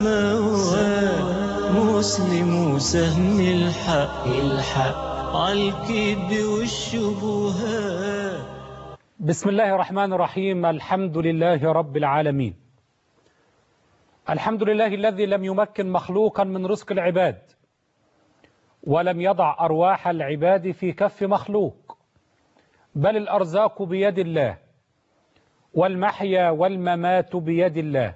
مسلم سهم الحق الحق عالكذب والشبهات بسم الله الرحمن الرحيم الحمد لله رب العالمين الحمد لله الذي لم يمكن مخلوقا من رزق العباد ولم يضع أرواح العباد في كف مخلوق بل الأرزاق بيد الله والمحيا والممات بيد الله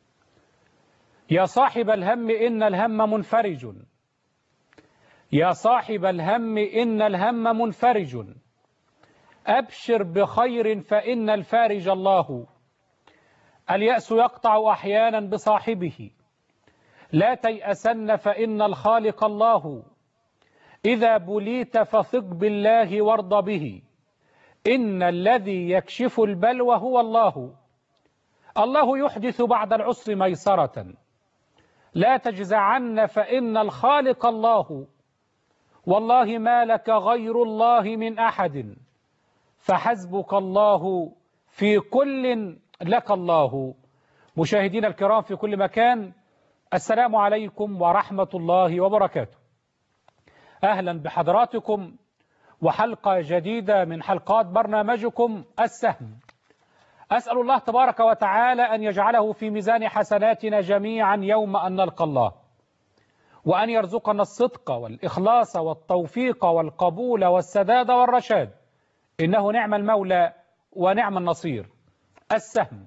يا صاحب الهم إن الهم منفرج يا صاحب الهم إن الهم منفرج أبشر بخير فإن الفارج الله اليأس يقطع أحيانا بصاحبه لا تيأسن فإن الخالق الله إذا بليت فثق بالله وارض به إن الذي يكشف البلوى هو الله الله يحدث بعد العسر ميسرة لا تجزعن فإن الخالق الله والله ما لك غير الله من أحد فحسبك الله في كل لك الله مشاهدينا الكرام في كل مكان السلام عليكم ورحمة الله وبركاته أهلا بحضراتكم وحلقة جديدة من حلقات برنامجكم السهم أسأل الله تبارك وتعالى أن يجعله في ميزان حسناتنا جميعا يوم أن نلقى الله وأن يرزقنا الصدق والإخلاص والتوفيق والقبول والسداد والرشاد إنه نعم المولى ونعم النصير السهم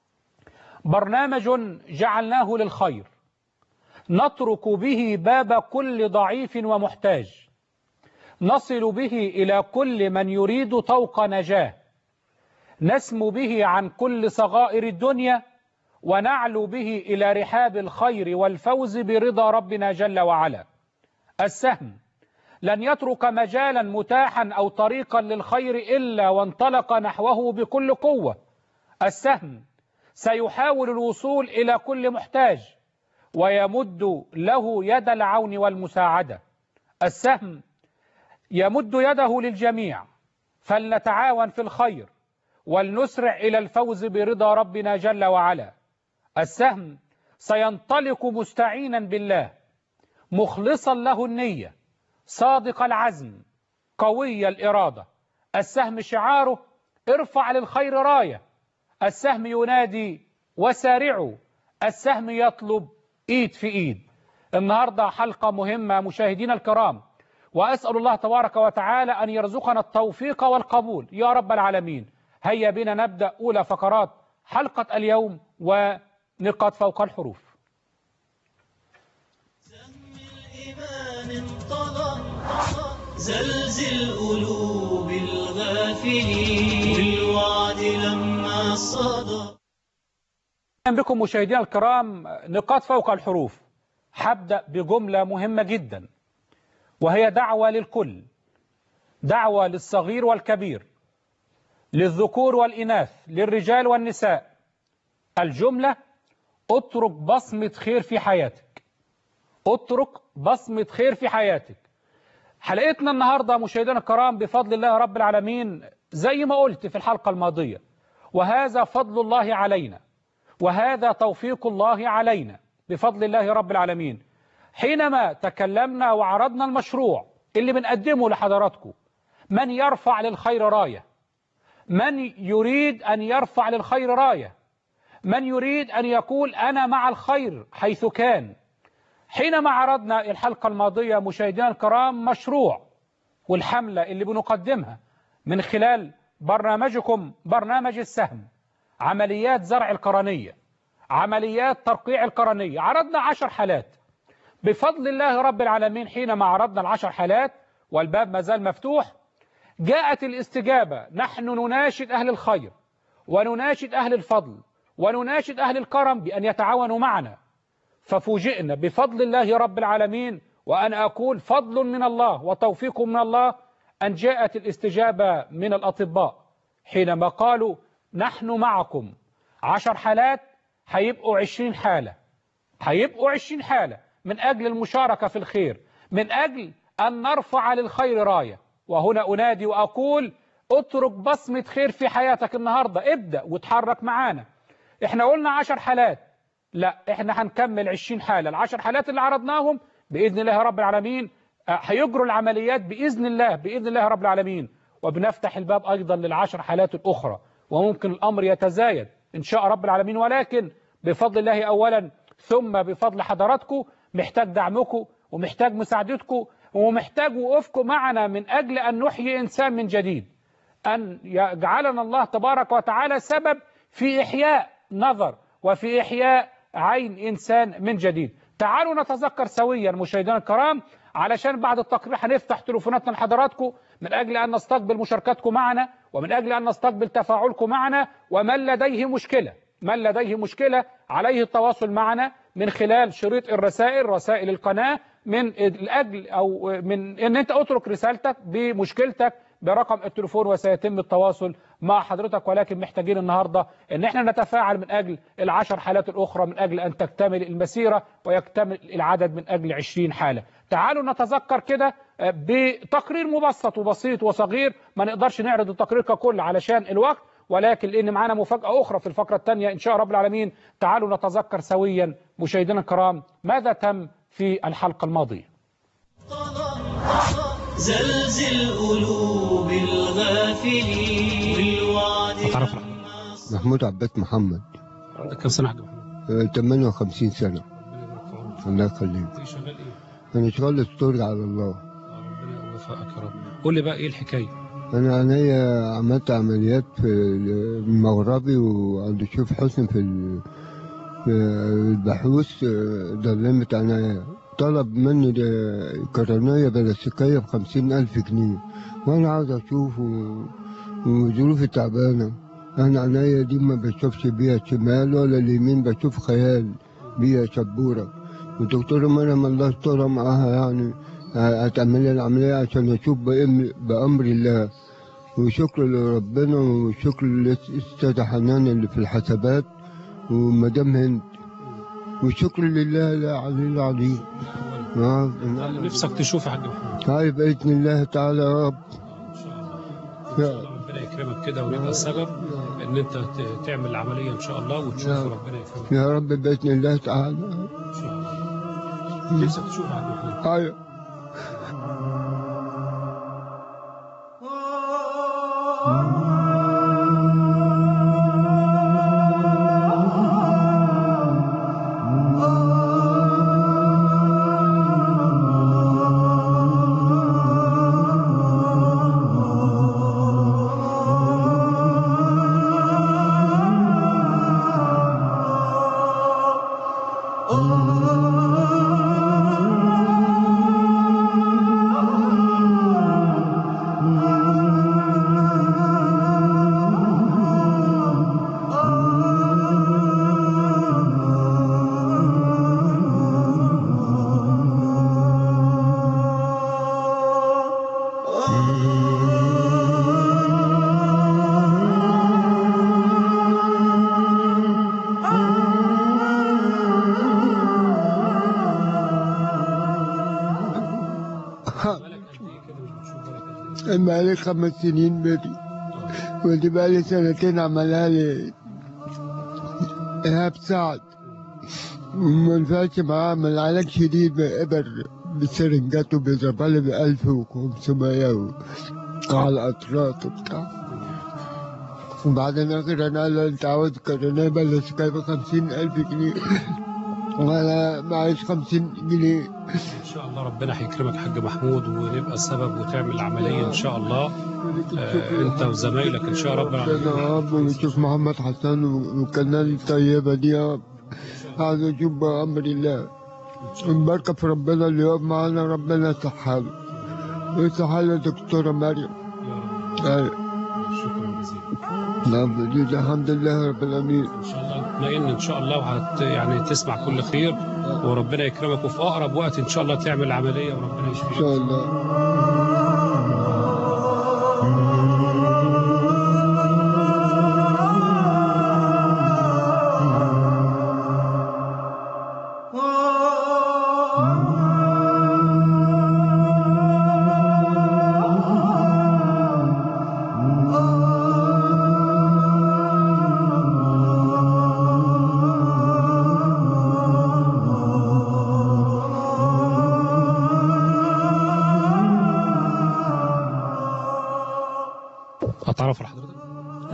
برنامج جعلناه للخير نترك به باب كل ضعيف ومحتاج نصل به إلى كل من يريد طوق نجاه نسمو به عن كل صغائر الدنيا ونعلو به إلى رحاب الخير والفوز برضا ربنا جل وعلا السهم لن يترك مجالا متاحا أو طريقا للخير إلا وانطلق نحوه بكل قوة السهم سيحاول الوصول إلى كل محتاج ويمد له يد العون والمساعدة السهم يمد يده للجميع فلنتعاون في الخير ولنسرع إلى الفوز برضا ربنا جل وعلا السهم سينطلق مستعينا بالله مخلصا له النية صادق العزم قوي الإرادة السهم شعاره ارفع للخير راية السهم ينادي وسارعوا السهم يطلب ايد في ايد النهاردة حلقة مهمة مشاهدينا الكرام وأسأل الله تبارك وتعالى أن يرزقنا التوفيق والقبول يا رب العالمين هيا بنا نبدأ أولى فقرات حلقة اليوم ونقاط فوق الحروف سهم الإيمان انطلق زلزل قلوب الغافلين والوعد لما صدى أهلا بكم مشاهدينا الكرام نقاط فوق الحروف هبدأ بجملة مهمة جدا وهي دعوة للكل دعوة للصغير والكبير للذكور والإناث للرجال والنساء الجملة اترك بصمة خير في حياتك اترك بصمة خير في حياتك حلقتنا النهاردة مشاهدينا الكرام بفضل الله رب العالمين زي ما قلت في الحلقة الماضية وهذا فضل الله علينا وهذا توفيق الله علينا بفضل الله رب العالمين حينما تكلمنا وعرضنا المشروع اللي بنقدمه لحضراتكم من يرفع للخير راية من يريد أن يرفع للخير راية من يريد أن يقول أنا مع الخير حيث كان حينما عرضنا الحلقة الماضية مشاهدينا الكرام مشروع والحملة اللي بنقدمها من خلال برنامجكم برنامج السهم عمليات زرع القرنية عمليات ترقيع القرنية عرضنا عشر حالات بفضل الله رب العالمين حينما عرضنا العشر حالات والباب ما زال مفتوح جاءت الاستجابة نحن نناشد أهل الخير ونناشد أهل الفضل ونناشد أهل الكرم بأن يتعاونوا معنا ففوجئنا بفضل الله رب العالمين وأنا أقول فضل من الله وتوفيق من الله أن جاءت الاستجابة من الأطباء حينما قالوا نحن معكم عشر حالات هيبقوا عشرين حالة هيبقوا عشرين حالة من أجل المشاركة في الخير من أجل أن نرفع للخير راية وهنا أنادي وأقول اترك بصمة خير في حياتك النهاردة ابدأ وتحرك معانا احنا قلنا عشر حالات لا احنا هنكمل 20 حالة العشر حالات اللي عرضناهم بإذن الله رب العالمين آه، هيجروا العمليات بإذن الله بإذن الله رب العالمين وبنفتح الباب أيضا للعشر حالات الأخرى وممكن الأمر يتزايد إن شاء رب العالمين ولكن بفضل الله أولا ثم بفضل حضراتكم محتاج دعمكم ومحتاج مساعدتكم ومحتاج وقوفكم معنا من أجل أن نحيي إنسان من جديد أن يجعلنا الله تبارك وتعالى سبب في إحياء نظر وفي إحياء عين إنسان من جديد تعالوا نتذكر سويا مشاهدينا الكرام علشان بعد التقرير هنفتح تليفوناتنا لحضراتكم من أجل أن نستقبل مشاركاتكم معنا ومن أجل أن نستقبل تفاعلكم معنا ومن لديه مشكلة من لديه مشكلة عليه التواصل معنا من خلال شريط الرسائل رسائل القناة من الأجل أو من أن أنت أترك رسالتك بمشكلتك برقم التليفون وسيتم التواصل مع حضرتك ولكن محتاجين النهاردة ان احنا نتفاعل من اجل العشر حالات الاخرى من اجل ان تكتمل المسيرة ويكتمل العدد من اجل 20 حالة تعالوا نتذكر كده آه، بتقرير مبسط وبسيط وصغير ما نقدرش نعرض التقرير ككل علشان الوقت ولكن لان معانا مفاجأة اخرى في الفقرة الثانية ان شاء رب العالمين تعالوا نتذكر سويا مشاهدينا الكرام ماذا تم في الحلقة الماضية زلزل قلوب الغافلين والوعد أتعرف على لما محمود عباس محمد عندك كم سنة حاج محمد؟ آه، 58 سنة الله يخليك شغال ايه؟ أنا شغال ستوري على الله ربنا يوفقك يا رب قول لي بقى ايه الحكاية؟ أنا عينيا عملت عمليات في المغربي وعند شوف حسن في ال- في البحوث آه، ضلمت عينيا طلب مني ده قرنية بلاستيكية بخمسين ألف جنيه وأنا عاوز أشوف و- وظروفي تعبانة أنا عينيا دي ما بشوفش بيها شمال ولا اليمين بشوف خيال بيها شبورة والدكتورة مريم الله يسترها معاها يعني آه، هتعمل لي العملية عشان أشوف بأمر, بأمر الله وشكر لربنا وشكر للأستاذة حنان اللي في الحسابات ومدام هند وشكر لله العلي العظيم آه، نفسك تشوف يا حاج محمد هاي بإذن الله تعالى يا رب ان شاء الله ان شاء الله ربنا يكرمك كده ونبقى السبب ان انت ت- تعمل العمليه ان شاء الله وتشوف نعم. ربنا يكرمك يا رب بإذن الله تعالى ان شاء الله نفسك تشوف يا حاج محمد أيوة بالك قد ايه كده مش بتشوف بالك قد ايه بقالي خمس سنين بدي ودي بقالي سنتين عملها لي إيهاب سعد وما نفعش معاه عمل علاج شديد بإبر بسرنجات وبيضربها لي ب 1500 و- وعلى الأطراف وبتاع وبعدين آخر أنا قال له أنت عاوز قرنية بلش جايبة خمسين ألف جنيه وأنا معيش خمسين جنيه ان شاء الله ربنا هيكرمك يا حاج محمود ونبقى السبب وتعمل العمليه ان شاء الله آه، انت وزمايلك ان شاء الله ربنا ربنا يا رب ونشوف محمد حسن والقناة الطيبة دي يا رب عايز أشوف بأمر الله البركة في ربنا اللي يقف معانا ربنا يصحها له ويصحها له دكتورة مريم يا رب أيوة. شكرا جزيلا نعم دي الحمد لله رب العالمين ان شاء الله اطمئن ان شاء الله وهت يعني تسمع كل خير وربنا يكرمك وفي اقرب وقت ان شاء الله تعمل عمليه وربنا إن يشفيك شاء الله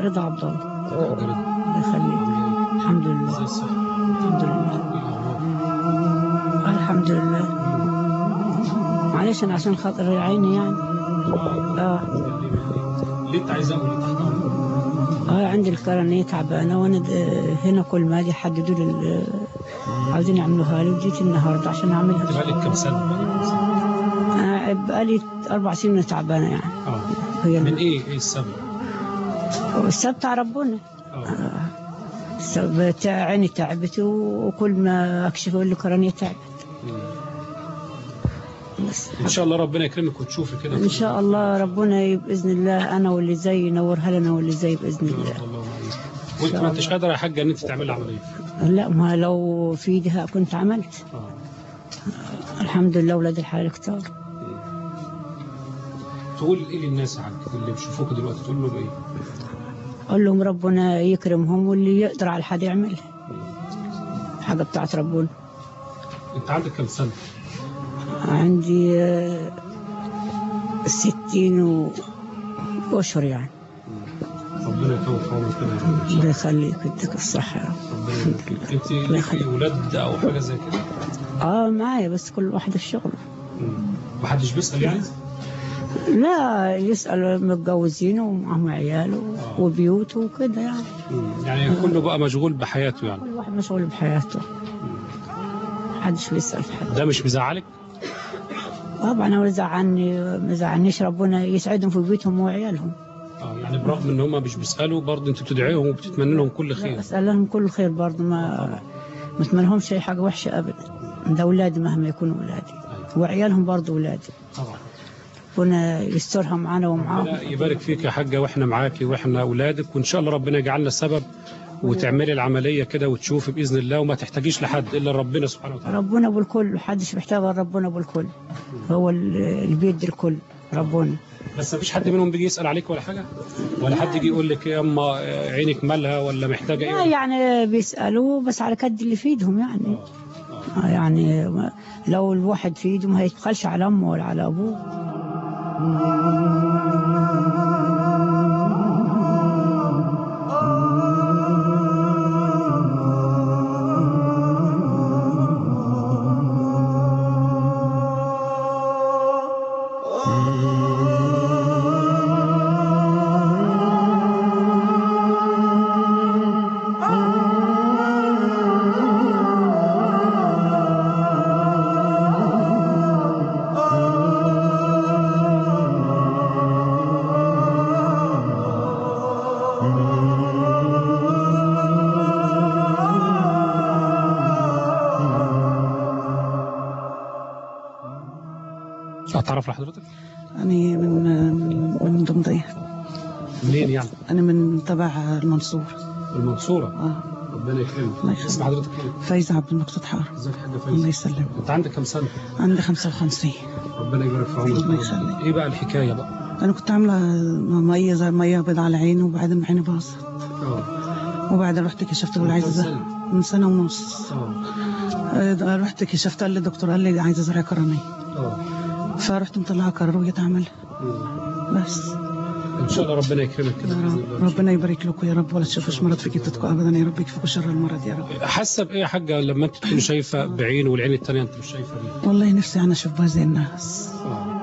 رضا عبد الله حاجة رضا. الله يخليك الحمد ازاي لله الصحة؟ الحمد لله ايه الأخبار؟ الحمد لله معلش انا عشان خاطر عيني يعني آه. اه ليه انت عايز اقول تحت امرك؟ اه عندي القرنية تعبانة وانا د- هنا كل ما اجي يحددوا لي ال- عاوزين يعملوها لي وجيت النهارده عشان انت اعملها بقالك كام سنة؟ انا بقالي اربع سنين تعبانة يعني اه هي من ايه؟ ايه السبب؟ السبب بتاع ربنا اه السبب تاع عيني تعبت وكل ما اكشف يقول لي قرنية تعبت بس ان شاء الله ربنا يكرمك وتشوفي كده ان شاء الله ربنا ي- باذن الله انا واللي زي ينورها لنا واللي زي باذن يا الله رب اللهم امين وانت ما انتش قادره يا حاجه ان انت تعملي عمليه لا ما لو في ايدها كنت عملت اه الحمد لله ولاد الحلال كتار تقول ايه للناس يا حاج اللي بيشوفوك دلوقتي تقول لهم ايه؟ اقول لهم ربنا يكرمهم واللي يقدر على حد يعملها حاجه بتاعت ربنا انت عندك كام سنه؟ عندي آه، ستين و- واشهر يعني ربنا يطول في عمرك كده يا رب ان شاء الله الله يخليك يديك الصحه يا رب ربنا يبارك فيك انت ليكي ولاد او حاجه زي كده؟ اه معايا بس كل واحد في شغله مم. محدش بيسال يعني؟ لا يسأل متجوزين ومعهم عيال و- وبيوت وكده يعني مم. يعني كله بقى مشغول بحياته يعني كل واحد مشغول بحياته محدش بيسأل في حد ده مش مزعلك؟ طبعا انا زعلني ما زعلنيش ربنا يسعدهم في بيتهم وعيالهم اه يعني برغم ان هم مش بيسالوا برضه انت بتدعيهم وبتتمنى لهم كل لا خير اسال لهم كل خير برضه ما ما اتمنهمش اي حاجه وحشه ابدا ده اولادي مهما يكونوا اولادي وعيالهم برضه اولادي طبعا ربنا يسترها معانا ومعاهم ربنا يبارك فيك يا حاجه واحنا معاكي واحنا اولادك وان شاء الله ربنا يجعلنا سبب وتعملي العمليه كده وتشوفي باذن الله وما تحتاجيش لحد الا ربنا سبحانه وتعالى ربنا ابو الكل محدش محتاج غير ربنا ابو الكل هو ال- اللي بيدي الكل ربنا بس ما فيش حد منهم بيجي يسال عليك ولا حاجه ولا حد يجي يقول لك يا اما عينك مالها ولا محتاجه لا ايه يعني بيسألوا بس على قد اللي في ايدهم يعني آه يعني ما- لو الواحد في ايده ما هيتقالش على امه ولا على ابوه اتعرف لحضرتك أنا من من من دمضية منين يعني أنا من تبع المنصور المنصوره آه ربنا يكرمك الله يخليك. اسم حضرتك ايه فايزة عبد المقصود حار ازيك يا حاجه الله فايز يسلمك انت عندك كام سنه عندي 55 ربنا يبارك في عمرك الله يخليك. ايه بقى الحكايه بقى أنا كنت عاملة مية زي مية بيض على عيني وبعدين عيني باظت اه وبعدين رحت كشفت بقول عايزة كم زرع سنة؟ من سنة ونص اه آه، رحت كشفت قال لي الدكتور قال لي عايزة زرع قرنية اه فرحت مطلعة قرار وجيت أعملها مم. بس ان شاء الله ربنا يكرمك كده يا باذن رب الله ربنا يبارك لكم يا رب ولا تشوفوش مرض في جدتكم أبدا يا رب يكفيكم شر المرض يا رب حاسه بايه يا حاجه لما انت تكوني شايفه بعين والعين الثانيه انت مش شايفه دي والله نفسي أنا أشوفها زي الناس اه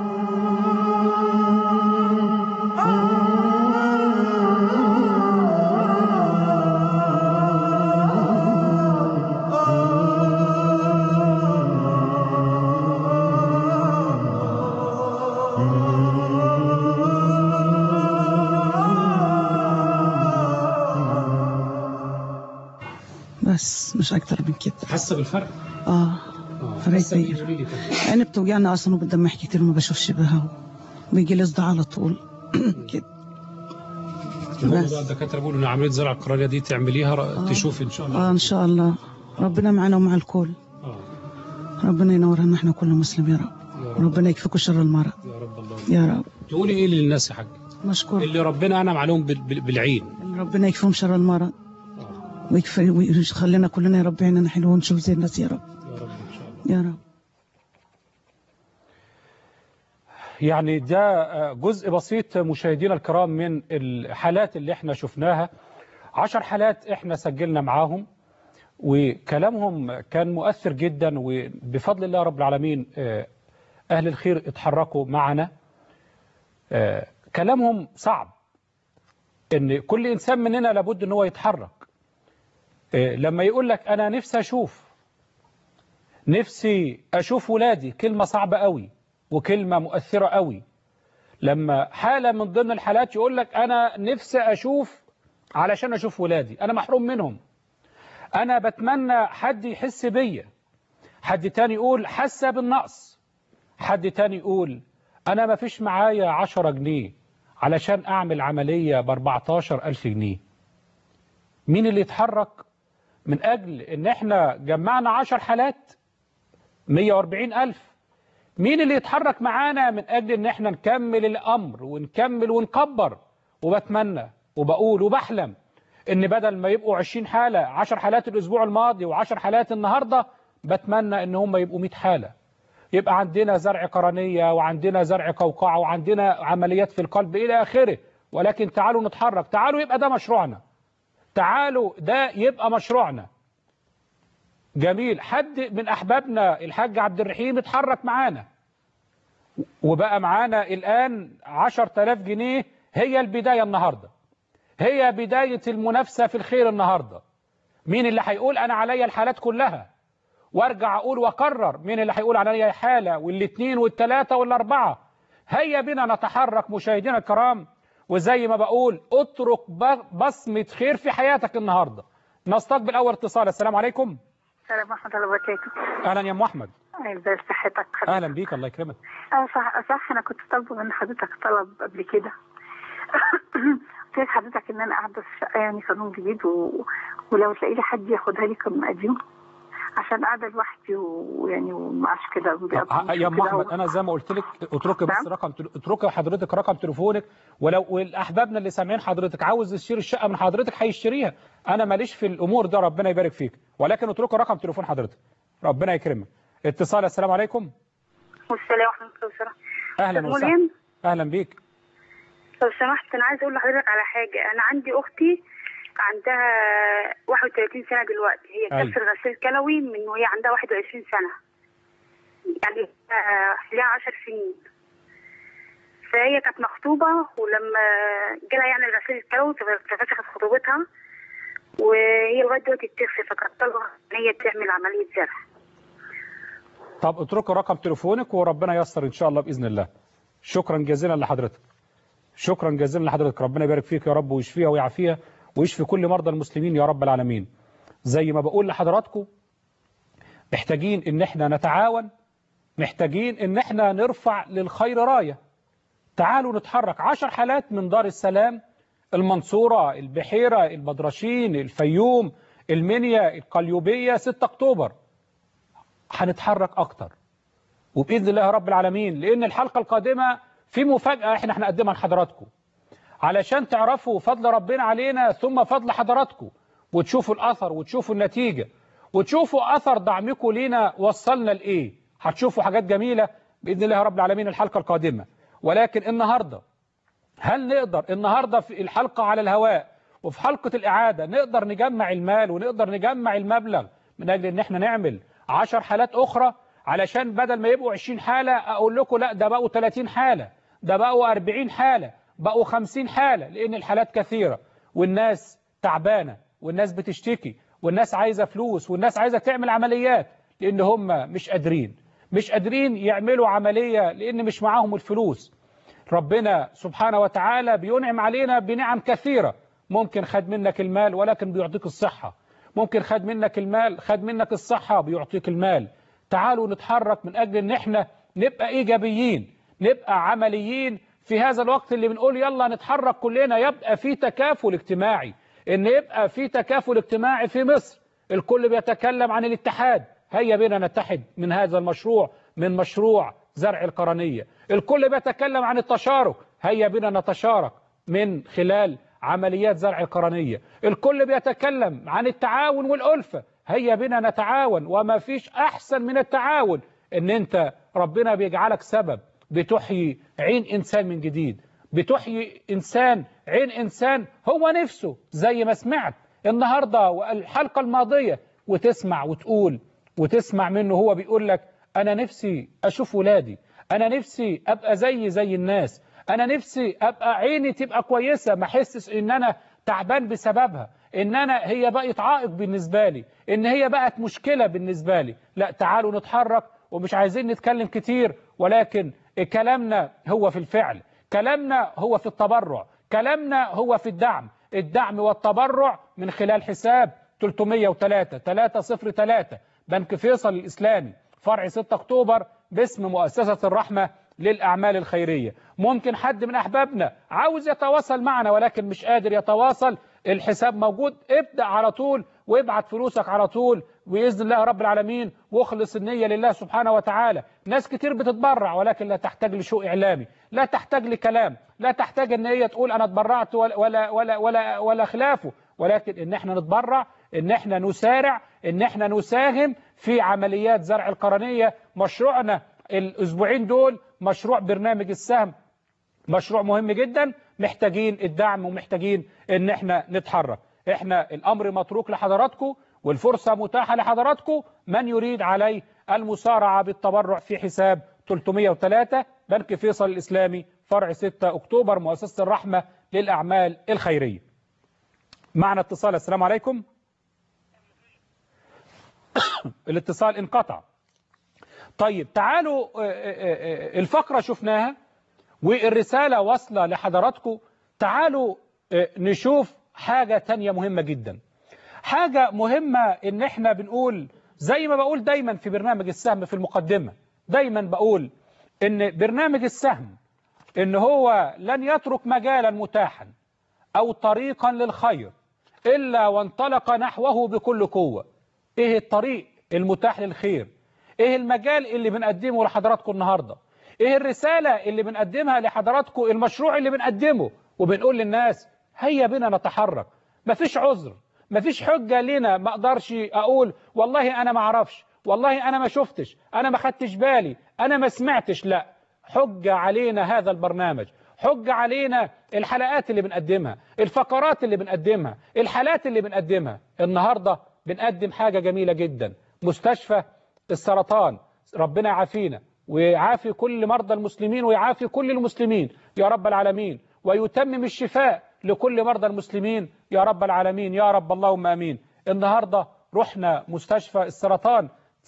بس مش أكتر من كده حاسه بالفرق آه اه فرق حاسه بإيه؟ كبير. قولي لي كده عيني بتوجعني اصلا وبتدمع كتير وما بشوفش بها بيجي لي صداع على طول كده هم بس. بقى الدكاتره بيقولوا ان عمليه زرع القرنيه دي تعمليها ر- تشوفي ان شاء الله اه ان شاء الله ربنا معنا ومع الكل اه ربنا ينورها ان احنا كل مسلم يا رب يا رب ربنا يكفيكم شر المرض يا رب الله يا رب تقولي ايه للناس يا حاج مشكور اللي ربنا انعم عليهم بال- بال- بالعين إن ربنا يكفيهم شر المرض آه. ويكفي ويخلينا كلنا يا رب عيننا حلوه ونشوف زي الناس يا رب يا رب ان شاء الله يا رب يعني ده جزء بسيط مشاهدينا الكرام من الحالات اللي احنا شفناها عشر حالات احنا سجلنا معاهم وكلامهم كان مؤثر جدا وبفضل الله رب العالمين آه، أهل الخير اتحركوا معنا آه، كلامهم صعب ان كل انسان مننا لابد ان هو يتحرك آه، لما يقول لك انا نفسي اشوف نفسي اشوف ولادي كلمة صعبة قوي وكلمة مؤثرة قوي لما حالة من ضمن الحالات يقول لك انا نفسي اشوف علشان اشوف ولادي انا محروم منهم انا بتمنى حد يحس بيا حد تاني يقول حاسه بالنقص حد تاني يقول انا ما فيش معايا 10 جنيه علشان اعمل عملية ب 14 الف جنيه مين اللي يتحرك من اجل ان احنا جمعنا 10 حالات 140 الف مين اللي يتحرك معانا من اجل ان احنا نكمل الامر ونكمل ونكبر وبتمنى وبقول وبحلم ان بدل ما يبقوا 20 حالة 10 حالات الاسبوع الماضي و10 حالات النهاردة بتمنى ان هم يبقوا 100 حالة يبقى عندنا زرع قرنية وعندنا زرع قوقعة وعندنا عمليات في القلب الى اخره ولكن تعالوا نتحرك تعالوا يبقى ده مشروعنا تعالوا ده يبقى مشروعنا جميل حد من احبابنا الحاج عبد الرحيم اتحرك معانا وبقى معانا الان 10000 جنيه هي البداية النهارده هي بداية المنافسة في الخير النهاردة مين اللي هيقول أنا عليا الحالات كلها وارجع أقول وأكرر مين اللي هيقول عليا حالة والاثنين والثلاثة والأربعة هيا بنا نتحرك مشاهدينا الكرام وزي ما بقول اترك بصمة خير في حياتك النهاردة نستقبل أول اتصال السلام عليكم السلام ورحمة الله وبركاته أهلا يا أم أحمد ازي صحتك أهلا بيك الله يكرمك اه صح صح أنا كنت طالبة من حضرتك طلب قبل كده قلت حضرتك ان انا قاعده في الشقه يعني قانون جديد و... ولو تلاقي لي حد ياخدها لي كان قديم عشان قاعده لوحدي ويعني ومعاش كده يا ام احمد انا زي ما قلت لك اتركي بس رقم اتركي حضرتك رقم تليفونك ولو والاحبابنا اللي سامعين حضرتك عاوز يشتري الشقه من حضرتك هيشتريها انا ماليش في الامور ده ربنا يبارك فيك ولكن اتركي رقم تليفون حضرتك ربنا يكرمك اتصال السلام عليكم والسلام ورحمه الله وبركاته اهلا وسهلا اهلا بيك لو سمحت انا عايزه اقول لحضرتك على حاجه انا عندي اختي عندها 31 سنه دلوقتي هي كسر غسيل كلوي من وهي عندها 21 سنه يعني ليها 10 سنين فهي كانت مخطوبه ولما جالها يعني الغسيل الكلوي ففسخت خطوبتها وهي لغايه دلوقتي بتغسل فكانت طالبه ان هي تعمل عمليه زرع طب اتركوا رقم تليفونك وربنا ييسر ان شاء الله باذن الله شكرا جزيلا لحضرتك شكرا جزيلا لحضرتك ربنا يبارك فيك يا رب ويشفيها ويعافيها ويشفي كل مرضى المسلمين يا رب العالمين زي ما بقول لحضراتكم محتاجين ان احنا نتعاون محتاجين ان احنا نرفع للخير راية تعالوا نتحرك عشر حالات من دار السلام المنصورة البحيرة البدرشين الفيوم المنيا القليوبية 6 اكتوبر هنتحرك اكتر وبإذن الله رب العالمين لان الحلقة القادمة في مفاجأة احنا هنقدمها لحضراتكم علشان تعرفوا فضل ربنا علينا ثم فضل حضراتكم وتشوفوا الأثر وتشوفوا النتيجة وتشوفوا أثر دعمكم لينا وصلنا لإيه هتشوفوا حاجات جميلة بإذن الله رب العالمين الحلقة القادمة ولكن النهاردة هل نقدر النهاردة في الحلقة على الهواء وفي حلقة الإعادة نقدر نجمع المال ونقدر نجمع المبلغ من أجل إن احنا نعمل 10 حالات أخرى علشان بدل ما يبقوا 20 حالة أقول لكم لا ده بقوا 30 حالة ده بقوا 40 حالة بقوا 50 حالة لأن الحالات كثيرة والناس تعبانة والناس بتشتكي والناس عايزة فلوس والناس عايزة تعمل عمليات لأن هم مش قادرين مش قادرين يعملوا عملية لأن مش معاهم الفلوس ربنا سبحانه وتعالى بينعم علينا بنعم كثيرة ممكن خد منك المال ولكن بيعطيك الصحة ممكن خد منك المال خد منك الصحة بيعطيك المال تعالوا نتحرك من أجل أن احنا نبقى إيجابيين نبقى عمليين في هذا الوقت اللي بنقول يلا نتحرك كلنا يبقى في تكافل اجتماعي ان يبقى في تكافل اجتماعي في مصر الكل بيتكلم عن الاتحاد هيا بنا نتحد من هذا المشروع من مشروع زرع القرنية الكل بيتكلم عن التشارك هيا بنا نتشارك من خلال عمليات زرع القرنية الكل بيتكلم عن التعاون والألفة هيا بنا نتعاون وما فيش أحسن من التعاون ان انت ربنا بيجعلك سبب بتحيي عين إنسان من جديد بتحيي إنسان عين إنسان هو نفسه زي ما سمعت النهاردة والحلقة الماضية وتسمع وتقول وتسمع منه هو بيقول لك أنا نفسي أشوف ولادي أنا نفسي أبقى زي زي الناس أنا نفسي أبقى عيني تبقى كويسة ما أحسش إن أنا تعبان بسببها إن أنا هي بقت عائق بالنسبة لي إن هي بقت مشكلة بالنسبة لي لا تعالوا نتحرك ومش عايزين نتكلم كتير ولكن كلامنا هو في الفعل كلامنا هو في التبرع كلامنا هو في الدعم الدعم والتبرع من خلال حساب 303 303 بنك فيصل الإسلامي فرع 6 أكتوبر باسم مؤسسة الرحمة للأعمال الخيرية ممكن حد من أحبابنا عاوز يتواصل معنا ولكن مش قادر يتواصل الحساب موجود ابدأ على طول وابعت فلوسك على طول بإذن الله رب العالمين واخلص النية لله سبحانه وتعالى ناس كتير بتتبرع ولكن لا تحتاج لشو إعلامي لا تحتاج لكلام لا تحتاج ان هي تقول أنا اتبرعت ولا, ولا, ولا, ولا, ولا خلافه ولكن ان احنا نتبرع ان احنا نسارع ان احنا نساهم في عمليات زرع القرنية مشروعنا الاسبوعين دول مشروع برنامج السهم مشروع مهم جدا محتاجين الدعم ومحتاجين ان احنا نتحرك احنا الامر متروك لحضراتكم والفرصة متاحة لحضراتكم من يريد عليه المسارعة بالتبرع في حساب 303 بنك فيصل الإسلامي فرع 6 أكتوبر مؤسسة الرحمة للأعمال الخيرية معنا اتصال السلام عليكم الاتصال انقطع طيب تعالوا الفقرة شفناها والرسالة واصلة لحضراتكم تعالوا نشوف حاجة تانية مهمة جدا حاجة مهمة ان احنا بنقول زي ما بقول دايما في برنامج السهم في المقدمة دايما بقول ان برنامج السهم ان هو لن يترك مجالا متاحا او طريقا للخير الا وانطلق نحوه بكل قوة ايه الطريق المتاح للخير ايه المجال اللي بنقدمه لحضراتكم النهاردة ايه الرسالة اللي بنقدمها لحضراتكم المشروع اللي بنقدمه وبنقول للناس هيا بنا نتحرك مفيش عذر مفيش حجة لنا ما اقدرش اقول والله انا ما اعرفش والله انا ما شفتش انا ما خدتش بالي انا ما سمعتش لا حجة علينا هذا البرنامج حجة علينا الحلقات اللي بنقدمها الفقرات اللي بنقدمها الحالات اللي بنقدمها النهاردة بنقدم حاجة جميلة جدا مستشفى السرطان ربنا يعافينا ويعافي كل مرضى المسلمين ويعافي كل المسلمين يا رب العالمين ويتمم الشفاء لكل مرضى المسلمين يا رب العالمين يا رب اللهم امين النهارده رحنا مستشفى السرطان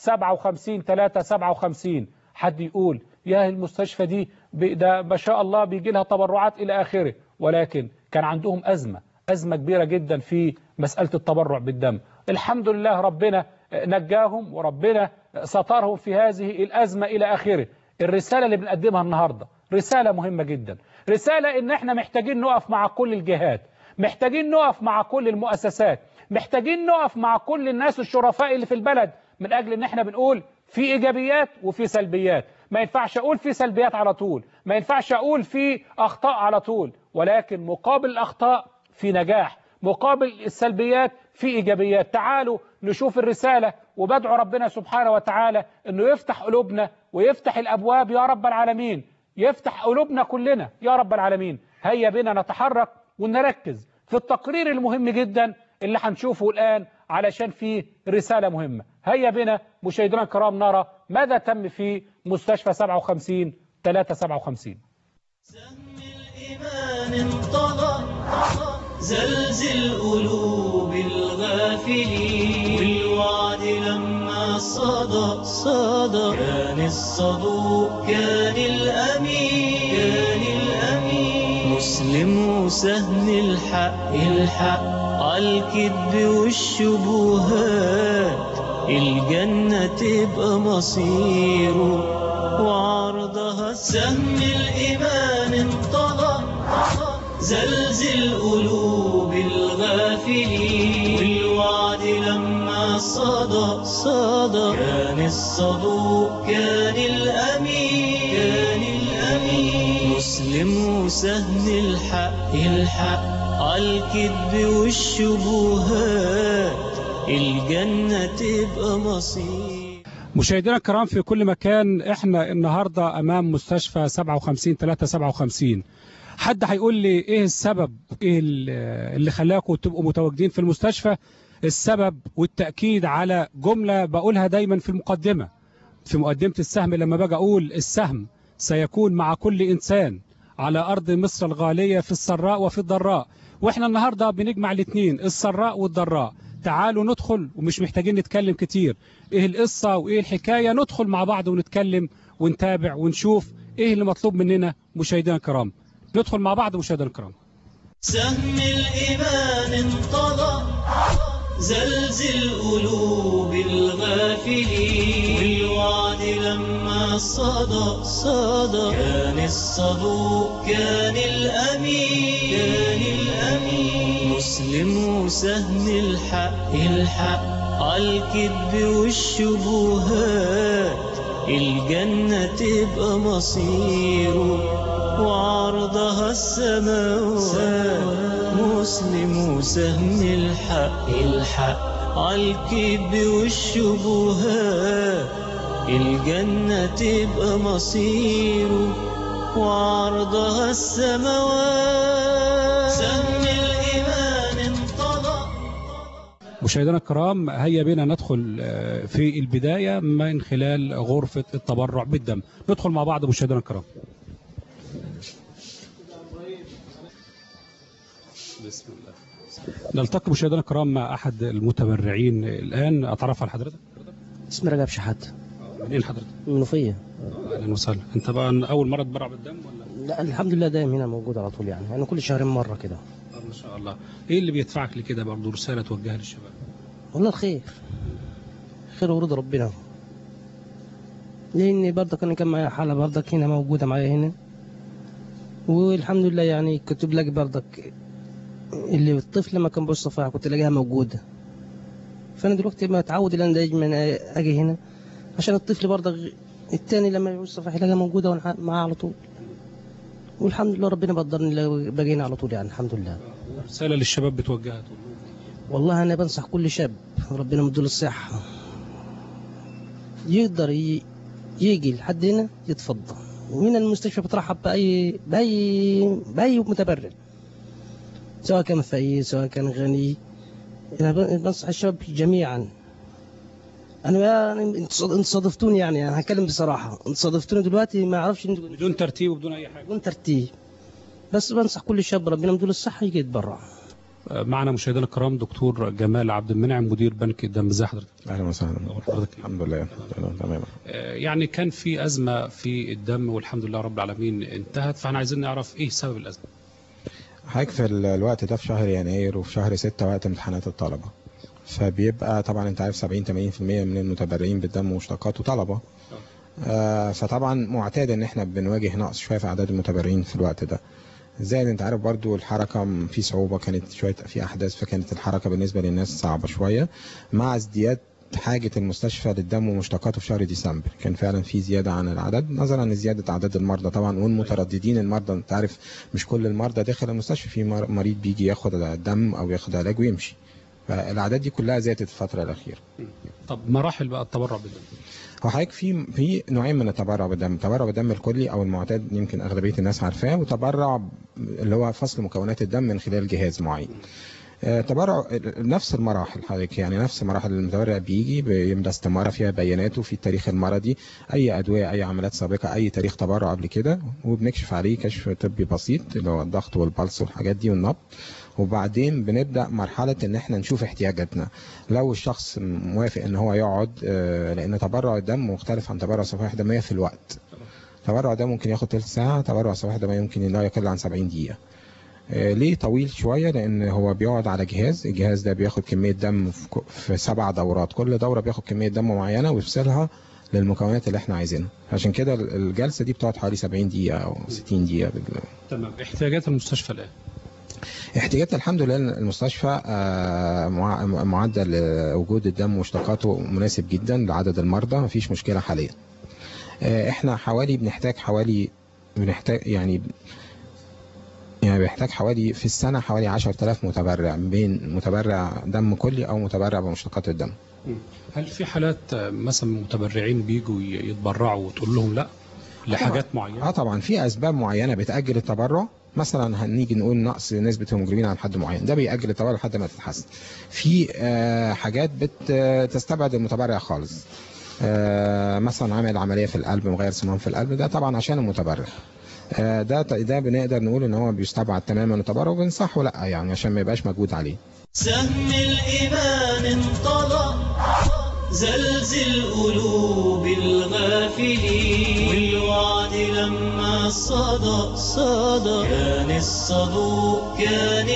57 3 57 حد يقول يا المستشفى دي ده ما شاء الله بيجي لها تبرعات الى اخره ولكن كان عندهم ازمه ازمه كبيره جدا في مساله التبرع بالدم الحمد لله ربنا نجاهم وربنا سترهم في هذه الازمه الى اخره الرساله اللي بنقدمها النهارده رساله مهمه جدا رسالة ان احنا محتاجين نقف مع كل الجهات محتاجين نقف مع كل المؤسسات محتاجين نقف مع كل الناس الشرفاء اللي في البلد من اجل ان احنا بنقول في ايجابيات وفي سلبيات ما ينفعش اقول في سلبيات على طول ما ينفعش اقول في اخطاء على طول ولكن مقابل الاخطاء في نجاح مقابل السلبيات في ايجابيات تعالوا نشوف الرسالة وبدعو ربنا سبحانه وتعالى انه يفتح قلوبنا ويفتح الابواب يا رب العالمين يفتح قلوبنا كلنا يا رب العالمين هيا بنا نتحرك ونركز في التقرير المهم جدا اللي هنشوفه الآن علشان فيه رسالة مهمة هيا بنا مشاهدينا الكرام نرى ماذا تم في مستشفى 57 357 سهم الإيمان انطلق زلزل قلوب الغافلين والوعد لما صدى صدى كان الصدوق كان الأمين كان الأمين مسلم وسهل الحق الحق عالكذب والشبهات الجنة تبقى مصيره وعرضها سهم الإيمان انطلق زلزل قلوب الغافلين والوعد لما صدى صدى كان الصدوق كان الأمين كان الأمين مسلم وسهل الحق الحق عالكذب والشبهات الجنة تبقى مصير مشاهدينا الكرام في كل مكان احنا النهارده امام مستشفى 57 357 حد هيقول لي ايه السبب ايه اللي خلاكم تبقوا متواجدين في المستشفى السبب والتاكيد على جمله بقولها دايما في المقدمه في مقدمه السهم لما باجي اقول السهم سيكون مع كل انسان على ارض مصر الغاليه في السراء وفي الضراء واحنا النهارده بنجمع الاثنين السراء والضراء تعالوا ندخل ومش محتاجين نتكلم كتير ايه القصة وايه الحكاية ندخل مع بعض ونتكلم ونتابع ونشوف ايه اللي مطلوب مننا مشاهدينا الكرام ندخل مع بعض مشاهدينا الكرام سهم الإيمان انطلق زلزل قلوب الغافلين والوعد لما صدى صدى كان الصدوق كان الأمين كان الأمين مسلم وسهم الحق الحق عالكذب والشبهات الجنة تبقى مصيره وعرضها السماوات مسلم وسهم الحق الحق عالكذب والشبهات الجنة تبقى مصيره وعرضها السماوات سهم الإيمان انطلق مشاهدينا الكرام هيا بنا ندخل في البداية من خلال غرفة التبرع بالدم ندخل مع بعض مشاهدينا الكرام بسم الله نلتقي مشاهدينا الكرام مع أحد المتبرعين الآن أتعرف على حضرتك اسمي رجب شحات منين حضرتك؟ منوفية أهلا وسهلا أنت بقى أول مرة تبرع بالدم ولا؟ لا الحمد لله دايم هنا موجود على طول يعني يعني كل شهرين مرة كده ما شاء الله إيه اللي بيدفعك لكده برضه رسالة توجهها للشباب؟ والله الخير خير ورضا ربنا لاني برضك انا كان معايا حاله برضك هنا موجوده معايا هنا والحمد لله يعني كنت بلاقي برضك اللي الطفل لما كان بيوصف فيها كنت الاقيها موجوده فانا دلوقتي ما اتعود ان انا دايما اجي هنا عشان الطفل برضك التاني لما يوصف يلاقيها موجوده وانا معاه على طول والحمد لله ربنا بقدرني باجي هنا على طول يعني الحمد لله رسالة للشباب بتوجهها تقول لهم والله انا بنصح كل شاب ربنا مديله الصحه يقدر ي- يجي لحد هنا يتفضل من المستشفى بترحب باي باي باي متبرع سواء كان فقير سواء كان غني انا ب- بنصح الشباب جميعا انا يعني انت صاد- انت صادفتوني يعني انا هتكلم بصراحه انت صادفتوني دلوقتي ما اعرفش انتوا بدون ترتيب وبدون أي حاجة بدون ترتيب بس بنصح كل شاب ربنا مديله الصحه يجي يتبرع معنا مشاهدينا الكرام دكتور جمال عبد المنعم مدير بنك الدم ازي حضرتك اهلا وسهلا حضرتك الحمد لله تمام آه، يعني كان في أزمة في الدم والحمد لله رب العالمين انتهت فاحنا عايزين نعرف ايه سبب الأزمة حضرتك في ال- الوقت ده في شهر يناير وفي شهر ستة وقت امتحانات الطلبة فبيبقى طبعا انت عارف 70 80% من المتبرعين بالدم ومشتقاته طلبة آه فطبعا معتاد ان احنا بنواجه نقص شويه في اعداد المتبرعين في الوقت ده زائد انت عارف برضو الحركه م- في صعوبه كانت شويه في احداث فكانت الحركه بالنسبه للناس صعبه شويه مع ازدياد حاجه المستشفى للدم ومشتقاته في شهر ديسمبر كان فعلا في زياده عن العدد نظرا لزياده اعداد المرضى طبعا والمترددين المرضى انت عارف مش كل المرضى داخل المستشفى في مر- مريض بيجي ياخد الدم او ياخد علاج ويمشي فالاعداد دي كلها زادت الفتره الاخيره طب مراحل بقى التبرع بالدم هو حضرتك في في نوعين من التبرع بالدم تبرع بالدم الكلي او المعتاد يمكن اغلبيه الناس عارفاه وتبرع اللي هو فصل مكونات الدم من خلال جهاز معين آه، تبرع نفس المراحل حضرتك يعني نفس مراحل المتبرع بيجي بيملى استماره فيها بياناته في التاريخ المرضي اي ادويه اي عمليات سابقه اي تاريخ تبرع قبل كده وبنكشف عليه كشف طبي بسيط اللي هو الضغط والبلس والحاجات دي والنبض وبعدين بنبدا مرحله ان احنا نشوف احتياجاتنا لو الشخص موافق ان هو يقعد آه، لان تبرع الدم مختلف عن تبرع صفائح دميه في الوقت تبرع ده ممكن ياخد ثلث ساعه تبرع صفائح دميه يمكن لا يقل عن 70 دقيقه آه، ليه طويل شويه لان هو بيقعد على جهاز الجهاز ده بياخد كميه دم في ك- في سبع دورات كل دوره بياخد كميه دم معينه ويفصلها للمكونات اللي احنا عايزينها عشان كده الجلسه دي بتقعد حوالي 70 دقيقه او 60 دقيقه بال- تمام احتياجات المستشفى الآن احتياجات الحمد لله المستشفى آه، مع- معدل آه، وجود الدم واشتقاقاته مناسب جدا لعدد المرضى مفيش مشكله حاليا آه، احنا حوالي بنحتاج حوالي بنحتاج يعني يعني بيحتاج حوالي في السنه حوالي 10000 متبرع بين متبرع دم كلي او متبرع بمشتقات الدم هل في حالات آه، مثلا متبرعين بيجوا ي- يتبرعوا وتقول لهم لا لحاجات معينه اه طبعا في اسباب معينه بتاجل التبرع مثلا هنيجي نقول نقص نسبه هيموجلوبين عن حد معين ده بيأجل التبرع لحد ما تتحسن في آه حاجات بتستبعد المتبرع خالص آه مثلا عامل عمليه في القلب مغير صمام في القلب ده طبعا عشان المتبرع آه ده ده بنقدر نقول ان هو بيستبعد تماما التبرع وبنصحه لا يعني عشان ما يبقاش مجهود عليه سهم الإيمان انطلق زلزل قلوب الغافلين والوعد لما صدى صدى كان الصدوق كان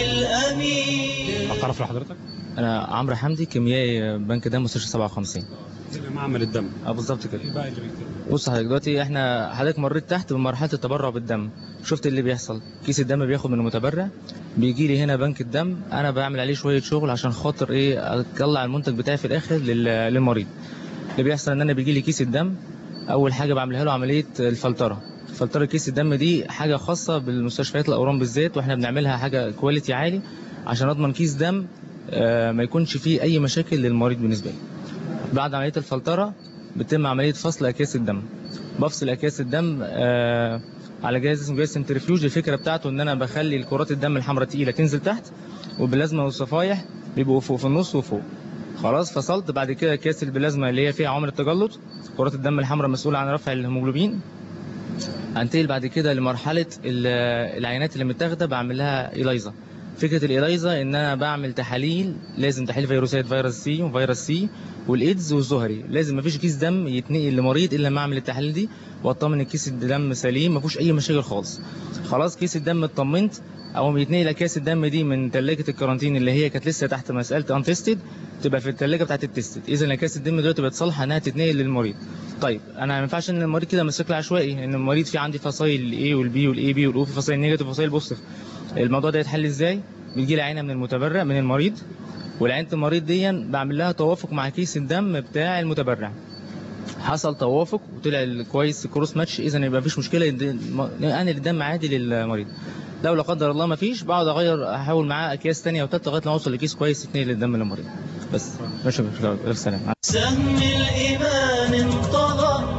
الأمين اتعرف لحضرتك انا عمرو حمدي كيميائي بنك دم مستشفى 57 يبقى معمل الدم اه بالظبط كده ايه بقى اللي بيتم بص حضرتك دلوقتي احنا حضرتك مريت تحت بمرحله التبرع بالدم شفت اللي بيحصل كيس الدم بياخد من المتبرع بيجي لي هنا بنك الدم انا بعمل عليه شويه شغل عشان خاطر ايه اطلع المنتج بتاعي في الاخر لل- للمريض اللي بيحصل ان انا بيجي لي كيس الدم اول حاجه بعملها له عمليه الفلتره فلتره كيس الدم دي حاجه خاصه بالمستشفيات الاورام بالذات واحنا بنعملها حاجه كواليتي عالي عشان اضمن كيس دم آه، ما يكونش فيه اي مشاكل للمريض بالنسبه لي بعد عمليه الفلتره بتتم عمليه فصل اكياس الدم بفصل اكياس الدم آه على جهاز اسمه جهاز سنترفيوج الفكره بتاعته ان انا بخلي الكرات الدم الحمراء تقيله تنزل تحت وباللازمه والصفايح بيبقوا فوق في النص وفوق خلاص فصلت بعد كده اكياس البلازما اللي هي فيها عمر التجلط كرات الدم الحمراء مسؤوله عن رفع الهيموجلوبين انتقل بعد كده لمرحله ال- العينات اللي متاخده بعمل لها ايلايزا فكره الايلايزا ان انا بعمل تحاليل لازم تحاليل فيروسات فيروس سي وفيروس سي والايدز والزهري لازم مفيش كيس دم يتنقل لمريض الا لما اعمل التحاليل دي واطمن ان كيس الدم سليم مفيهوش اي مشاكل خالص خلاص كيس الدم اطمنت او يتنقل اكياس الدم دي من ثلاجه الكارانتين اللي هي كانت لسه تحت مساله انتستد تبقى في الثلاجه بتاعت التستد اذا اكياس الدم دلوقتي بقت صالحه انها تتنقل للمريض طيب انا ما ينفعش ان المريض كده بشكل عشوائي ان المريض في عندي فصائل الاي والبي والاي بي والاو في فصائل نيجاتيف وفصائل بوزيتيف الموضوع ده يتحل ازاي بتجي لي عينه من المتبرع من المريض والعينه المريض دي بعمل لها توافق مع كيس الدم بتاع المتبرع حصل توافق وطلع كويس كروس ماتش اذا يبقى مفيش مشكله يد- انقل الدم عادي للمريض لو لا قدر الله ما فيش بقعد اغير احاول معاه اكياس ثانيه وثالثه لغايه ما اوصل لكيس كويس يتنقل الدم للمريض بس ماشي الف سلامه سهم الإيمان انطلق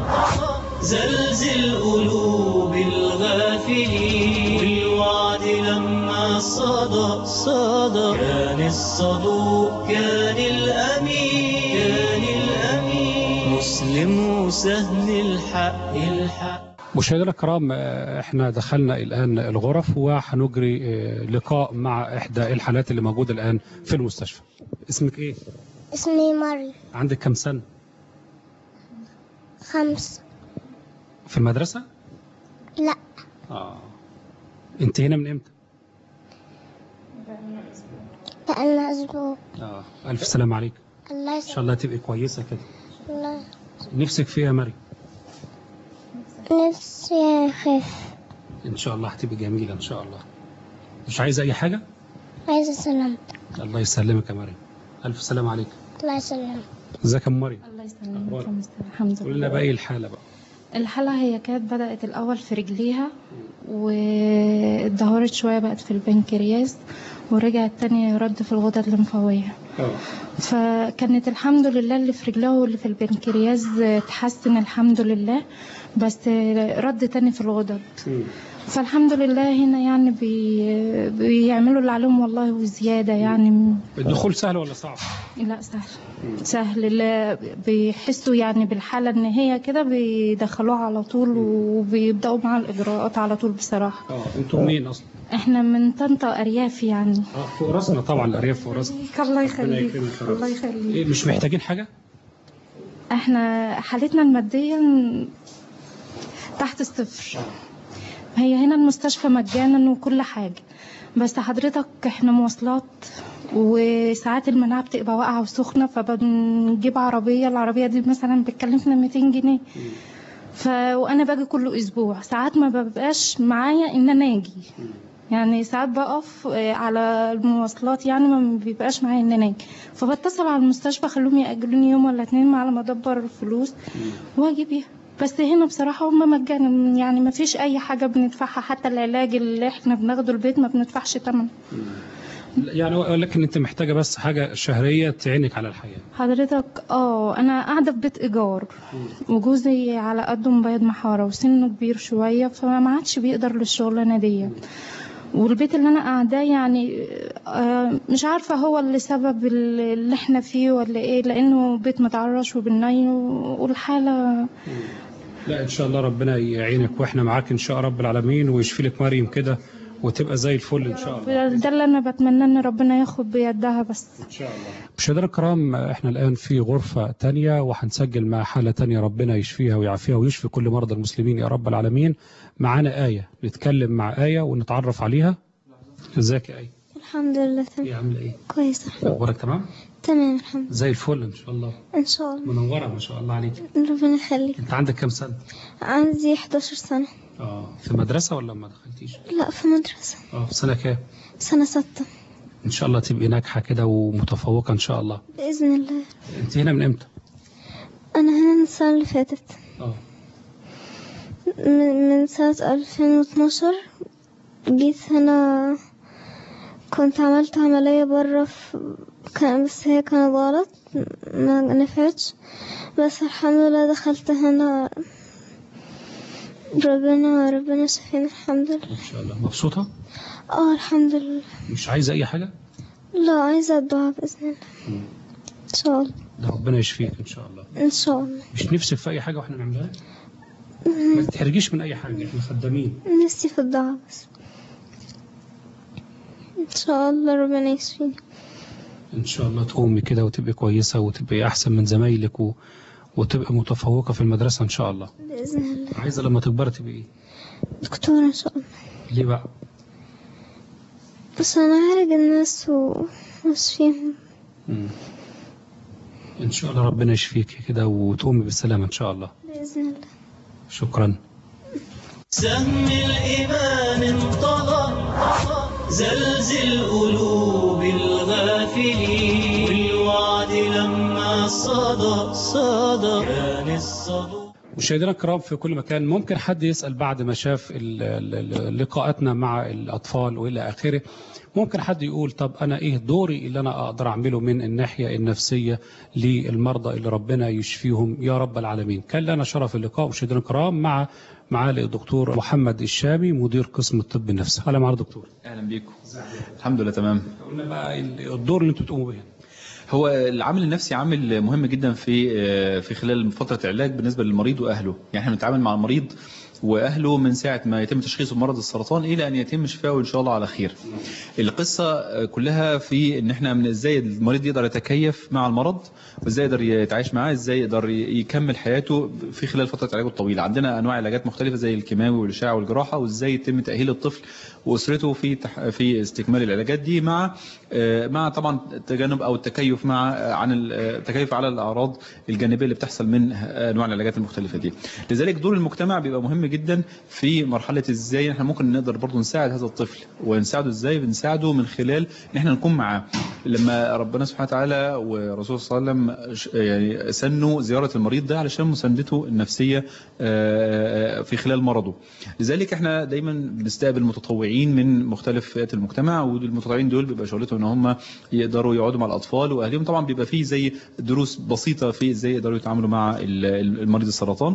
زلزل قلوب الغافلين والوعد لما صدى صدى كان الصدوق كان الأمين كان الأمين مسلم وسهم الحق الحق مشاهدينا الكرام آه، احنا دخلنا الان الغرف وهنجري آه، لقاء مع احدى الحالات اللي موجوده الان في المستشفى اسمك ايه اسمي مريم عندك كم سنه خمس في المدرسه لا اه انت هنا من امتى بقالنا أسبوع اه الف سلام عليك الله ان شاء الله تبقي كويسه كده الله نفسك فيها يا مريم نفسي أخف ان شاء الله هتبقي جميله ان شاء الله مش عايزه اي حاجه عايزة سلامتك الله يسلمك يا مريم الف سلام عليك الله يسلمك ازيك يا ام مريم الله يسلمك أخبارك؟ يا مستر. الحمد قول لنا لله بقى ايه الحاله بقى الحالة هي كانت بدأت الأول في رجليها واتدهورت شوية بقت في البنكرياس ورجعت تاني رد في الغدد الليمفاوية اه فكانت الحمد لله اللي في رجلها واللي في البنكرياس اتحسن الحمد لله بس رد تاني في الغدد فالحمد لله هنا يعني بي بيعملوا اللي عليهم والله وزيادة يعني الدخول سهل ولا صعب لا سهل سهل اللي بيحسوا يعني بالحالة ان هي كده بيدخلوها على طول وبيبدأوا مع الإجراءات على طول بصراحة اه انتوا منين اصلا احنا من طنطا أرياف يعني اه فوق راسنا طبعا الارياف فوق راسنا الله ربنا يخليك يكرمك يا رب. الله يخليك ايه مش محتاجين حاجه احنا حالتنا الماديا تحت الصفر هي هنا المستشفى مجانا وكل حاجة بس حضرتك احنا مواصلات وساعات المناعة بتبقى واقعة وسخنة فبنجيب عربية العربية دي مثلا بتكلفنا 200 جنيه ف... وانا باجي كل اسبوع ساعات ما ببقاش معايا ان انا اجي يعني ساعات بقف آه، على المواصلات يعني ما بيبقاش معايا ان انا اجي فبتصل على المستشفى خلوهم ياجلوني يوم ولا اتنين على ما ادبر فلوس واجي بيها بس هنا بصراحة هم مجانا يعني ما فيش أي حاجة بندفعها حتى العلاج اللي احنا بناخده البيت ما بندفعش تمن يعني ولكن انت محتاجه بس حاجه شهريه تعينك على الحياه حضرتك اه انا قاعده في بيت ايجار وجوزي على قده مبيض محاره وسنه كبير شويه فما عادش بيقدر للشغلانه دي والبيت اللي انا قاعداه يعني آه، مش عارفه هو اللي سبب اللي احنا فيه ولا ايه لانه بيت متعرش وبالني والحاله لا ان شاء الله ربنا يعينك واحنا معاك ان شاء رب العالمين ويشفي لك مريم كده وتبقى زي الفل ان شاء الله ده اللي انا بتمنى ان ربنا ياخد بيدها بس ان شاء الله مشاهدينا الكرام احنا الان في غرفه تانية وهنسجل مع حاله تانية ربنا يشفيها ويعافيها ويشفي كل مرضى المسلمين يا رب العالمين معانا ايه نتكلم مع ايه ونتعرف عليها ازيك يا ايه الحمد لله ايه تمام عامله ايه كويسة اخبارك تمام تمام الحمد لله زي الفل ان شاء الله إن شاء الله منوره ما شاء الله عليك ربنا يخليك انت عندك كام سنه عندي 11 سنة اه في مدرسه ولا ما دخلتيش لا في مدرسة اه في سنه كام سنة ستة ان شاء الله تبقي ناجحه كده ومتفوقه ان شاء الله بإذن الله انت هنا من امتى أنا هنا من السنة اللي فاتت اه من من سنة 2012 جيت هنا كنت عملت عملية برا في كان بس هي كانت غلط ما نفعتش بس الحمد لله دخلت هنا ربنا ربنا شفينا الحمد لله ان شاء الله مبسوطه اه الحمد لله مش عايزه اي حاجه لا عايزة الدعاء بإذن الله إن شاء الله ده ربنا يشفيك ان شاء الله إن شاء الله مش نفسك في اي حاجه واحنا نعملها ما تتحرجيش من اي حاجه احنا خدامين نفسي في الدعاء بس إن شاء الله ربنا يشفيني ان شاء الله تقومي كده وتبقي كويسه وتبقي احسن من زمايلك و... وتبقى متفوقه في المدرسه ان شاء الله بإذن الله عايزه لما تكبري تبقي ايه دكتورة إن شاء الله ليه بقى بس أنا أعالج الناس وأشفيهم مم. ان شاء الله ربنا يشفيك كده وتقومي بالسلامه ان شاء الله بإذن الله شكرا سهم الإيمان انطلق زلزل قلوب الغافلين والوعد لما صدى صدى كان الصدى مشاهدينا الكرام في كل مكان ممكن حد يسأل بعد ما شاف ال- ال- ال- لقاءاتنا مع الأطفال وإلى آخره ممكن حد يقول طب أنا إيه دوري اللي أنا أقدر أعمله من الناحية النفسية للمرضى اللي ربنا يشفيهم يا رب العالمين كان لنا شرف اللقاء مشاهدينا الكرام مع معالي الدكتور محمد الشامي مدير قسم الطب النفسي أهلا معالي الدكتور اهلا بيكم الحمد لله تمام قلنا بقى الدور اللي انتوا بتقوموا به هو العامل النفسي عامل مهم جدا في في خلال فتره العلاج بالنسبه للمريض واهله يعني احنا بنتعامل مع المريض واهله من ساعه ما يتم تشخيصه بمرض السرطان الى ان يتم شفائه ان شاء الله على خير القصه كلها في ان احنا من ازاي المريض يقدر يتكيف مع المرض وازاي يقدر يتعايش معاه ازاي يقدر يكمل حياته في خلال فتره علاجه الطويله عندنا انواع علاجات مختلفه زي الكيماوي والاشعه والجراحه وازاي يتم تاهيل الطفل واسرته في تح... في استكمال العلاجات دي مع آه، مع طبعا التجنب او التكيف مع آه، عن ال- آه، التكيف على الاعراض الجانبيه اللي بتحصل من آه، انواع العلاجات المختلفه دي لذلك دور المجتمع بيبقى مهم جدا في مرحله ازاي احنا ممكن نقدر برضه نساعد هذا الطفل ونساعده ازاي بنساعده من خلال ان احنا نكون معاه لما ربنا سبحانه وتعالى ورسوله صلى الله عليه وسلم ش- يعني سنوا زياره المريض ده علشان مساندته النفسيه آه، في خلال مرضه لذلك احنا دايما بنستقبل متطوعين من مختلف فئات المجتمع والمتطوعين دول بيبقى شغلتهم ان هم يقدروا يقعدوا مع الاطفال واهلهم طبعا بيبقى فيه زي دروس بسيطه في ازاي يقدروا يتعاملوا مع ال- المريض السرطان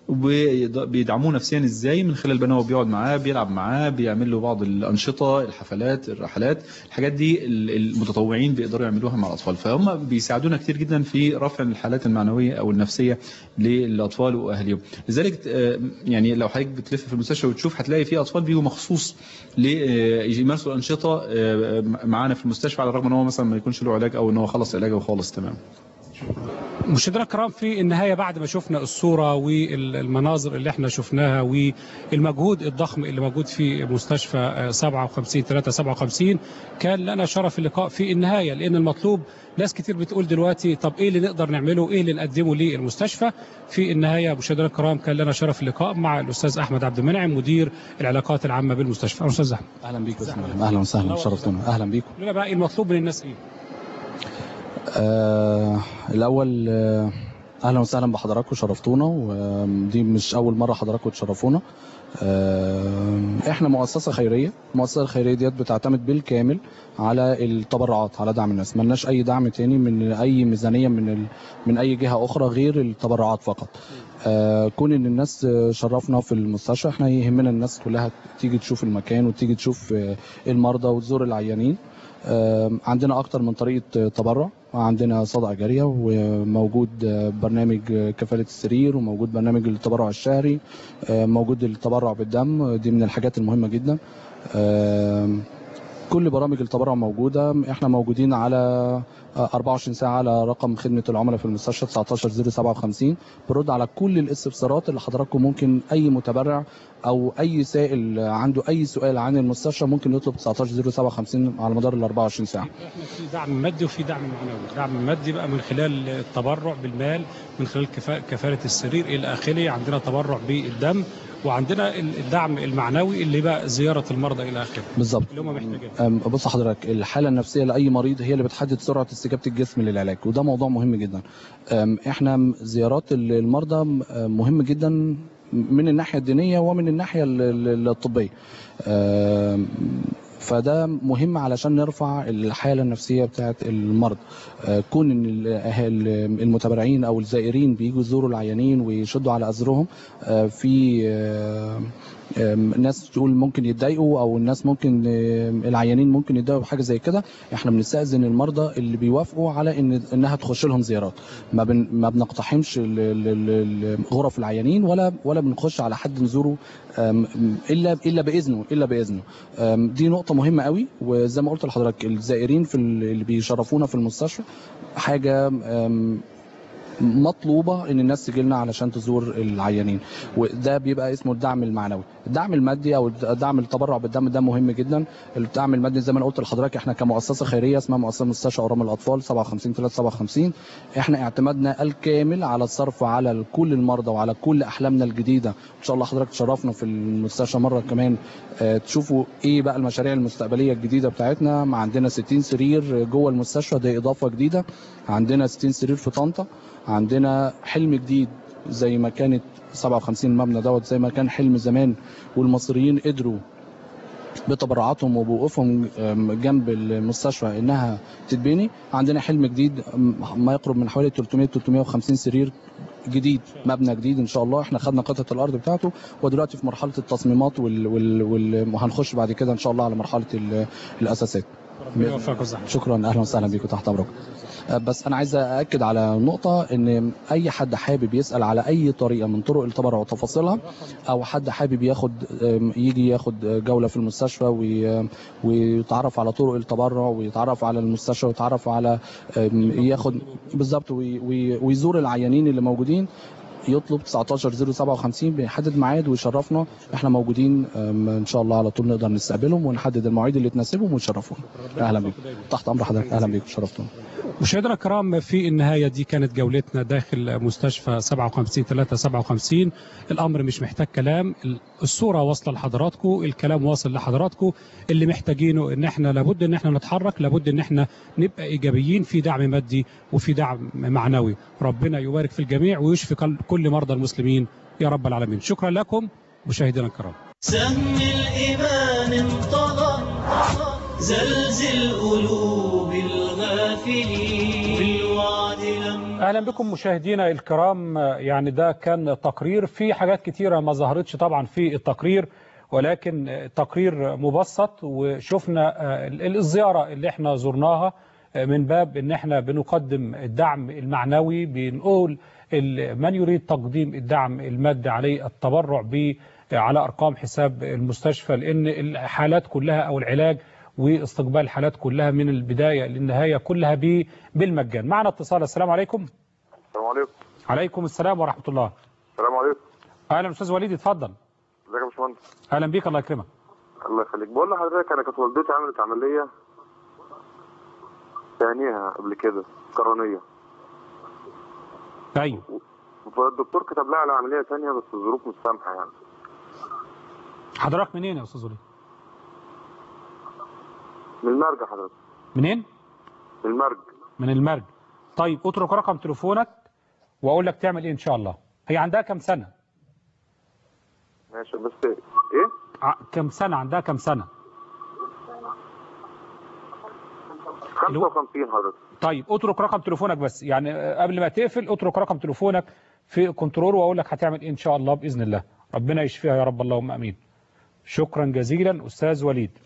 وبيدعموه نفسيا ازاي من خلال بقى إن هو بيقعد معاه بيلعب معاه بيعمل له بعض الانشطه الحفلات الرحلات الحاجات دي ال- المتطوعين بيقدروا يعملوها مع الاطفال فهم بيساعدونا كتير جدا في رفع الحالات المعنويه او النفسيه للاطفال واهاليهم لذلك آه، يعني لو حضرتك بتلف في المستشفى وتشوف هتلاقي في اطفال بيجوا مخصوص ليمارسوا الانشطه آه، معانا في المستشفى على الرغم ان هو مثلا ما يكونش له علاج او ان هو خلص علاجه وخالص تمام مشاهدينا الكرام في النهاية بعد ما شفنا الصورة والمناظر اللي احنا شفناها والمجهود الضخم اللي موجود في مستشفى آه، 57 357 كان لنا شرف اللقاء في النهاية لأن المطلوب ناس كتير بتقول دلوقتي طب ايه اللي نقدر نعمله ايه اللي نقدمه للمستشفى في النهاية مشاهدينا الكرام كان لنا شرف اللقاء مع الأستاذ أحمد عبد المنعم مدير العلاقات العامة بالمستشفى أهلا أستاذ أحمد اهلا بيكم يا فندم. اهلا وسهلا شرفتونا اهلا بيكم قول لنا بقى ايه المطلوب من الناس ايه آه الاول آه اهلا وسهلا بحضراتكم شرفتونا ودي مش اول مره حضراتكم تشرفونا آم، احنا مؤسسه خيريه المؤسسه الخيريه ديت بتعتمد بالكامل على التبرعات على دعم الناس ملناش اي دعم تاني من اي ميزانيه من ال... من اي جهه اخرى غير التبرعات فقط آه، كون ان الناس آه، شرفنا في المستشفى احنا يهمنا الناس كلها تيجي تشوف المكان وتيجي تشوف آه، المرضى وتزور العيانين آه، عندنا اكتر من طريقه تبرع عندنا صدقه جاريه وموجود آه، برنامج آه، كفاله السرير وموجود برنامج التبرع الشهري آه، موجود التبرع بالدم آه، دي من الحاجات المهمه جدا آه، كل برامج التبرع موجوده احنا موجودين على آه، 24 ساعه على رقم خدمه العملاء في المستشفى 19057 برد على كل الاستفسارات اللي حضراتكم ممكن اي متبرع او اي سائل عنده اي سؤال عن المستشفى ممكن يطلب 19057 على مدار ال 24 ساعه احنا في دعم مادي وفي دعم معنوي دعم مادي بقى من خلال التبرع بالمال من خلال كفا- كفاله السرير الى اخره عندنا تبرع بالدم وعندنا الدعم المعنوي اللي بقى زياره المرضى الى اخره بالظبط اللي هم محتاجين أم، بص حضرتك الحاله النفسيه لاي مريض هي اللي بتحدد سرعه استجابه الجسم للعلاج وده موضوع مهم جدا أم، احنا م- زيارات ال- المرضى م- مهم جدا من الناحيه الدينيه ومن الناحيه ال- ال- الطبيه أم، فده مهم علشان نرفع الحاله النفسيه بتاعت المرضى آه، كون ان ال- ال- المتبرعين او الزائرين بيجوا يزوروا العيانين ويشدوا على ازرهم آه، في آه، آم، ناس تقول ممكن يتضايقوا او الناس ممكن آم، العيانين ممكن يتضايقوا بحاجه زي كده احنا بنستاذن المرضى اللي بيوافقوا على ان انها تخش لهم زيارات ما بن ما بنقتحمش ال- ال- ال- ال- غرف العيانين ولا ولا بنخش على حد نزوره آم، الا الا باذنه الا باذنه آم، دي نقطه مهمه قوي وزي ما قلت لحضرتك الزائرين في ال- اللي بيشرفونا في المستشفى حاجه آم، مطلوبه ان الناس تجي لنا علشان تزور العيانين وده بيبقى اسمه الدعم المعنوي الدعم المادي او الدعم التبرع بالدم ده مهم جدا الدعم المادي زي ما انا قلت لحضرتك احنا كمؤسسه خيريه اسمها مؤسسه مستشفى اورام الاطفال 57 357 احنا اعتمادنا الكامل على الصرف على كل المرضى وعلى كل احلامنا الجديده ان شاء الله حضرتك تشرفنا في المستشفى مره كمان آه، تشوفوا ايه بقى المشاريع المستقبليه الجديده بتاعتنا ما عندنا 60 سرير جوه المستشفى دي اضافه جديده عندنا 60 سرير في طنطا عندنا حلم جديد زي ما كانت 57 مبنى دوت زي ما كان حلم زمان والمصريين قدروا بتبرعاتهم وبوقوفهم أم، جنب المستشفى انها تتبني عندنا حلم جديد أم، ما يقرب من حوالي 300 350 سرير جديد مبنى جديد ان شاء الله احنا خدنا قطعه الارض بتاعته ودلوقتي في مرحله التصميمات وال... وال... وال... وهنخش بعد كده ان شاء الله على مرحله ال... الاساسات ربنا يوفقك ويصحك. شكرا اهلا وسهلا بيكم تحت امركم أه، بس انا عايز ااكد على نقطه ان اي حد حابب يسال على اي طريقه من طرق التبرع وتفاصيلها او حد حابب ياخد أم، يجي ياخد جوله في المستشفى وي- ويتعرف على طرق التبرع ويتعرف على المستشفى ويتعرف على أم، ياخد بالظبط وي- وي- ويزور العيانين اللي موجودين يطلب 19057 بيحدد ميعاد ويشرفنا احنا موجودين أم، ان شاء الله على طول نقدر نستقبلهم ونحدد المواعيد اللي تناسبهم ويشرفونا اهلا بيكم تحت امر حضرتك اهلا بيكم شرفتونا مشاهدينا الكرام في النهاية دي كانت جولتنا داخل مستشفى 57 3 57 الأمر مش محتاج كلام الصورة واصلة لحضراتكم الكلام واصل لحضراتكم اللي محتاجينه إن احنا لابد إن احنا نتحرك لابد إن احنا نبقى إيجابيين في دعم مادي وفي دعم معنوي ربنا يبارك في الجميع ويشفي كل- كل مرضى المسلمين يا رب العالمين شكرا لكم مشاهدينا الكرام سهم الإيمان انطلق زلزل قلوب الغافلين بالوعد لما اهلا بكم مشاهدينا الكرام يعني ده كان تقرير في حاجات كتيره ما ظهرتش طبعا في التقرير ولكن تقرير مبسط وشفنا آه، الزياره اللي احنا زرناها آه، من باب ان احنا بنقدم الدعم المعنوي بنقول ال- من يريد تقديم الدعم المادي عليه التبرع ب على ارقام حساب المستشفى لان الحالات كلها او العلاج واستقبال الحالات كلها من البدايه للنهايه كلها ب- بالمجان معنا اتصال السلام عليكم السلام عليكم عليكم السلام ورحمه الله السلام عليكم اهلا استاذ وليد اتفضل ازيك يا باشمهندس اهلا بيك الله يكرمك الله يخليك بقول لحضرتك انا كانت والدتي عملت عمليه ثانيها قبل كده قرنيه ايوه فالدكتور كتب لها على عمليه ثانيه بس الظروف مش سامحه يعني حضرتك منين يا استاذ وليد من المرج حضرتك منين من المرج من المرج طيب اترك رقم تليفونك واقول لك تعمل ايه ان شاء الله هي عندها كم سنه ماشي بس ايه ع- كم سنه عندها كم سنه 55 حضرتك طيب اترك رقم تليفونك بس يعني آه، قبل ما تقفل اترك رقم تليفونك في كنترول واقول لك هتعمل ايه ان شاء الله باذن الله ربنا يشفيها يا رب اللهم امين شكرا جزيلا استاذ وليد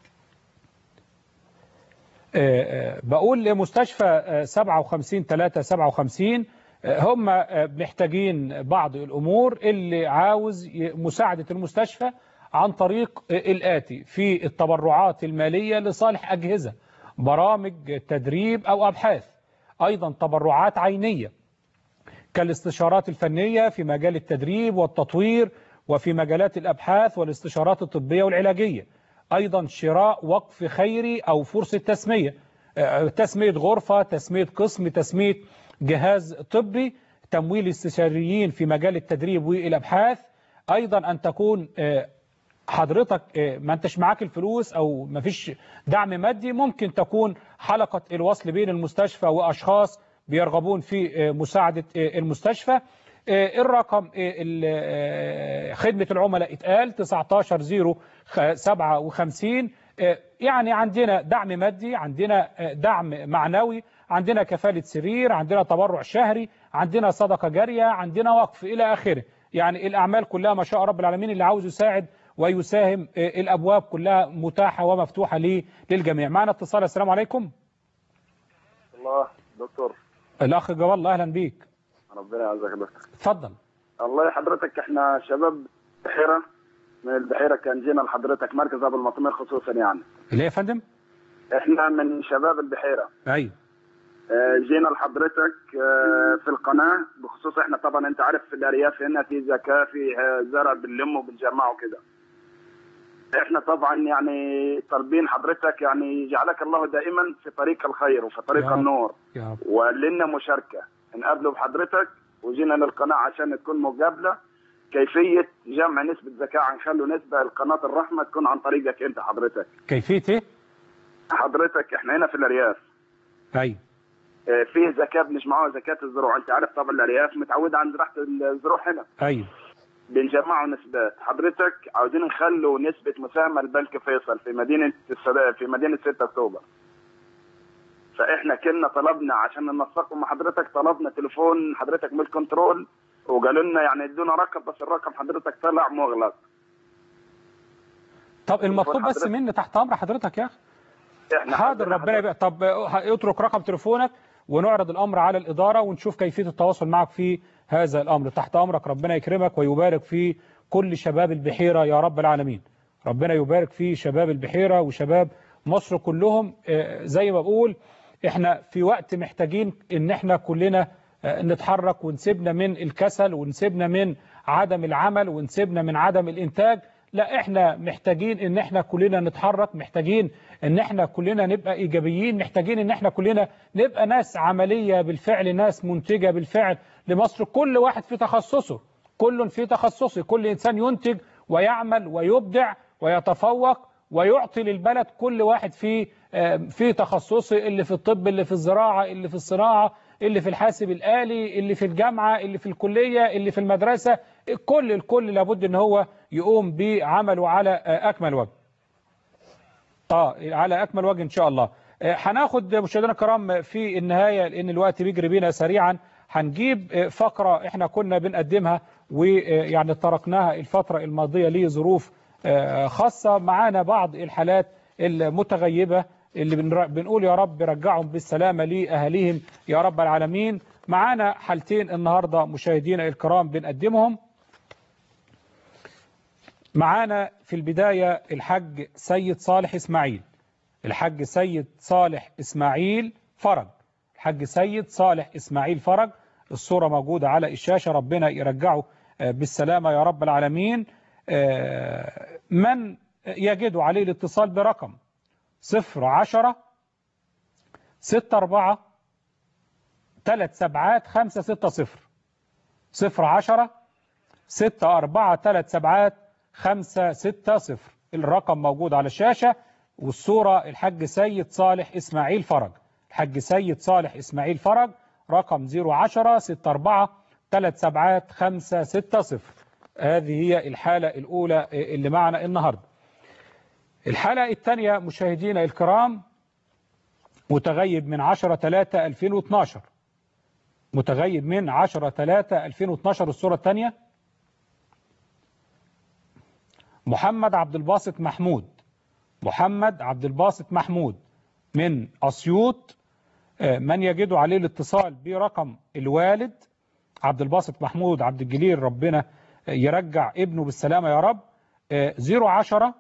آه، آه، بقول لمستشفى آه، 57 3 57 آه، هم آه، محتاجين بعض الامور اللي عاوز ي- مساعده المستشفى عن طريق آه، الاتي في التبرعات الماليه لصالح اجهزه برامج تدريب او ابحاث ايضا تبرعات عينيه كالاستشارات الفنيه في مجال التدريب والتطوير وفي مجالات الابحاث والاستشارات الطبيه والعلاجيه ايضا شراء وقف خيري او فرصه تسميه آه، تسميه غرفه تسميه قسم تسميه جهاز طبي تمويل استشاريين في مجال التدريب والابحاث ايضا ان تكون آه، حضرتك آه، ما انتش معاك الفلوس او ما فيش دعم مادي ممكن تكون حلقة الوصل بين المستشفى واشخاص بيرغبون في آه، مساعدة آه، المستشفى آه، الرقم آه، ال- آه، خدمة العملاء اتقال 19057 آه، يعني عندنا دعم مادي عندنا آه، دعم معنوي عندنا كفالة سرير عندنا تبرع شهري عندنا صدقة جارية عندنا وقف إلى آخره يعني الأعمال كلها ما شاء رب العالمين اللي عاوز يساعد ويساهم آه، الأبواب كلها متاحة ومفتوحة ليه للجميع معنا اتصال السلام عليكم الله دكتور الأخ جوال الله أهلا بيك ربنا يعزك يا دكتور اتفضل الله حضرتك احنا شباب بحيره من البحيره كان جينا لحضرتك مركز ابو المطمير خصوصا يعني ليه يا فندم احنا من شباب البحيره أيوه اه، جينا لحضرتك اه، في القناه بخصوص احنا طبعا انت عارف في الارياف هنا في زكاه في اه، زرع بنلمه وبنجمعه كده احنا طبعا يعني طالبين حضرتك يعني جعلك الله دائما في طريق الخير وفي طريق يا رب. النور يا رب ولنا مشاركه نقابله بحضرتك وجينا للقناه عشان تكون مقابله كيفيه جمع نسبه زكاه هنخلوا نسبه لقناه الرحمه تكون عن طريقك انت حضرتك كيفية إيه؟ حضرتك احنا هنا في الارياف أيوه اه، فيه زكاه بنجمعوها زكاه الزروع انت عارف طبعا الارياف متعوده عن زراعه الزروع هنا أيوه بنجمعوا نسبات حضرتك عاوزين نخلوا نسبه مساهمه لبنك فيصل في مدينه السلام في مدينه 6 اكتوبر فاحنا كنا طلبنا عشان ننسقهم مع حضرتك طلبنا تليفون حضرتك من الكنترول وقالوا لنا يعني ادونا رقم بس الرقم حضرتك طلع مغلق طب المطلوب بس حضرتك- مني تحت أمر حضرتك يا أخي احنا حاضر ربنا يبقى طب اه، اترك رقم تليفونك ونعرض الامر على الاداره ونشوف كيفيه التواصل معك في هذا الامر تحت امرك ربنا يكرمك ويبارك في كل شباب البحيره يا رب العالمين ربنا يبارك في شباب البحيره وشباب مصر كلهم اه، زي ما بقول احنا في وقت محتاجين ان احنا كلنا اه، نتحرك ونسيبنا من الكسل ونسيبنا من عدم العمل ونسيبنا من عدم الانتاج لا احنا محتاجين ان احنا كلنا نتحرك محتاجين ان احنا كلنا نبقى ايجابيين محتاجين ان احنا كلنا نبقى ناس عملية بالفعل ناس منتجة بالفعل لمصر كل واحد في تخصصه كل في تخصصه كل انسان ينتج ويعمل ويبدع ويتفوق ويعطي للبلد كل واحد في آه، في تخصصه اللي في الطب اللي في الزراعة اللي في الصناعة اللي في الحاسب الآلي اللي في الجامعة اللي في الكلية اللي في المدرسة كل الكل لابد ان هو يقوم بعمله على آه، أكمل وجه اه على اكمل وجه ان شاء الله آه، هناخد مشاهدينا الكرام في النهايه لان الوقت بيجري بينا سريعا هنجيب آه، فقره احنا كنا بنقدمها ويعني تركناها الفتره الماضيه لظروف آه، خاصه معانا بعض الحالات المتغيبه اللي بنر- بنقول يا رب رجعهم بالسلامه لاهاليهم يا رب العالمين معانا حالتين النهارده مشاهدينا الكرام بنقدمهم معانا في البداية الحج سيد صالح إسماعيل الحج سيد صالح إسماعيل فرج الحج سيد صالح إسماعيل فرج الصورة موجودة على الشاشة ربنا يرجعه آه، بالسلامة يا رب العالمين آه، من يجد عليه الاتصال برقم صفر عشرة ستة أربعة ثلاث سبعات خمسة ستة صفر صفر عشرة ستة أربعة ثلاث سبعات خمسة ستة صفر الرقم موجود على الشاشة والصورة الحج سيد صالح إسماعيل فرج الحج سيد صالح إسماعيل فرج رقم 010 64 3 سبعات 5 6 0 هذه هي الحالة الأولى اللي معنا النهاردة الحالة الثانية مشاهدينا الكرام متغيب من 10 3 2012 متغيب من 10 3 2012 الصورة الثانية محمد عبد الباسط محمود محمد عبد الباسط محمود من أسيوط من يجد عليه الاتصال برقم الوالد عبد الباسط محمود عبد الجليل ربنا يرجع ابنه بالسلامة يا رب 010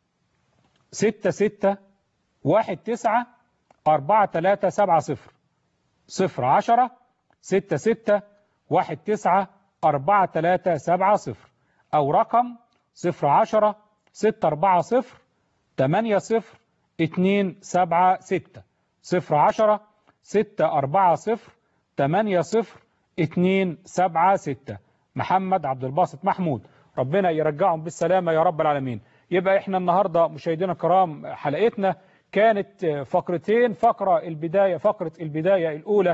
66 19 4370 010 66 19 4370 أو رقم 010 640 80 276 010 640 80 276 محمد عبد الباسط محمود ربنا يرجعهم بالسلامة يا رب العالمين يبقى احنا النهاردة مشاهدينا الكرام حلقتنا كانت فقرتين فقرة البداية فقرة البداية الأولى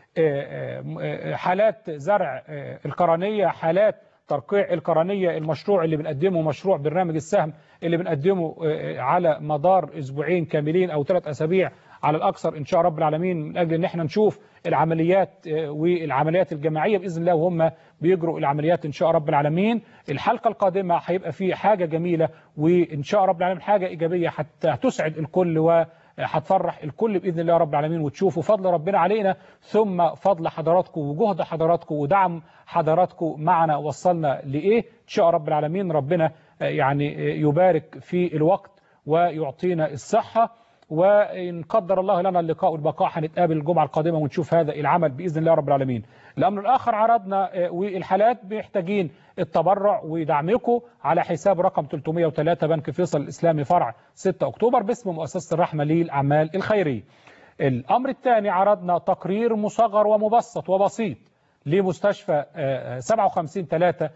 حالات زرع القرنية حالات ترقيع القرنية المشروع اللي بنقدمه مشروع برنامج السهم اللي بنقدمه على مدار أسبوعين كاملين أو ثلاث أسابيع على الأكثر إن شاء رب العالمين من أجل إن احنا نشوف العمليات والعمليات الجماعية بإذن الله وهم بيجروا العمليات إن شاء رب العالمين الحلقة القادمة هيبقى فيه حاجة جميلة وإن شاء رب العالمين حاجة إيجابية حتى تسعد الكل و هتفرح الكل باذن الله رب العالمين وتشوفوا فضل ربنا علينا ثم فضل حضراتكم وجهد حضراتكم ودعم حضراتكم معنا وصلنا لايه ان شاء رب العالمين ربنا يعني يبارك في الوقت ويعطينا الصحه وإن قدر الله لنا اللقاء والبقاء هنتقابل الجمعة القادمة ونشوف هذا العمل بإذن الله رب العالمين الأمر الآخر عرضنا والحالات محتاجين التبرع ودعمكم على حساب رقم 303 بنك فيصل الإسلامي فرع 6 أكتوبر باسم مؤسسة الرحمة للأعمال الخيرية الأمر الثاني عرضنا تقرير مصغر ومبسط وبسيط لمستشفى 57 3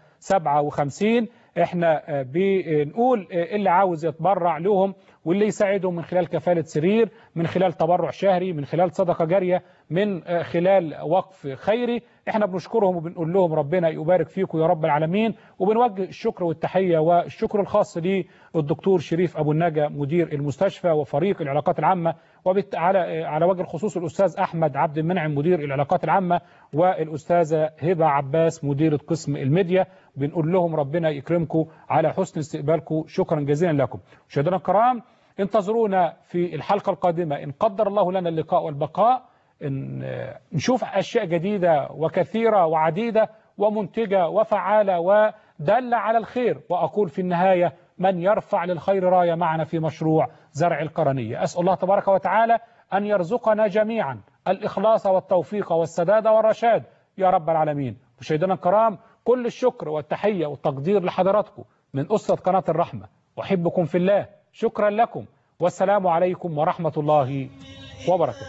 57 احنا بنقول اللي عاوز يتبرع لهم واللي يساعدهم من خلال كفالة سرير من خلال تبرع شهري من خلال صدقة جارية من خلال وقف خيري احنا بنشكرهم وبنقول لهم ربنا يبارك فيكم يا رب العالمين وبنوجه الشكر والتحية والشكر الخاص للدكتور شريف أبو النجا مدير المستشفى وفريق العلاقات العامة وعلى على وجه الخصوص الأستاذ أحمد عبد المنعم مدير العلاقات العامة والأستاذة هبة عباس مديرة قسم الميديا بنقول لهم ربنا يكرمكم على حسن استقبالكم شكرا جزيلا لكم مشاهدينا الكرام انتظرونا في الحلقة القادمة إن قدر الله لنا اللقاء والبقاء إن نشوف أشياء جديدة وكثيرة وعديدة ومنتجة وفعالة ودالة على الخير وأقول في النهاية من يرفع للخير راية معنا في مشروع زرع القرنية أسأل الله تبارك وتعالى أن يرزقنا جميعا الإخلاص والتوفيق والسداد والرشاد يا رب العالمين مشاهدينا الكرام كل الشكر والتحية والتقدير لحضراتكم من أسرة قناة الرحمة أحبكم في الله شكرا لكم والسلام عليكم ورحمة الله وبركاته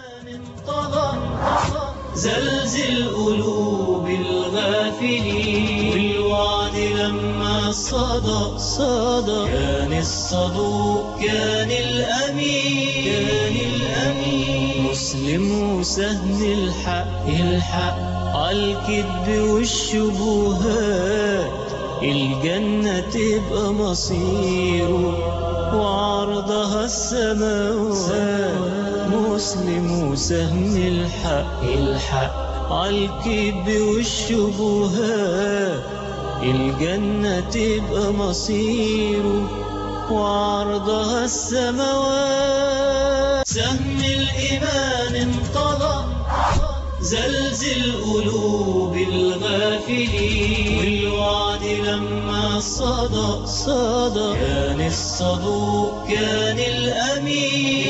زلزل قلوب الغافلين بالوعد لما صدى صدى كان الصدوق كان الأمين كان الأمين مسلم وسهل الحق الحق عالكذب والشبهات الجنة تبقى مصيره وعرضها السماوات مسلم وسهم الحق الحق عالكذب والشبهات الجنة تبقى مصيره وعرضها السماوات سهم الإيمان انطلق زلزل قلوب الغافلين والوعد لما صدى صدى كان الصدوق كان الأمين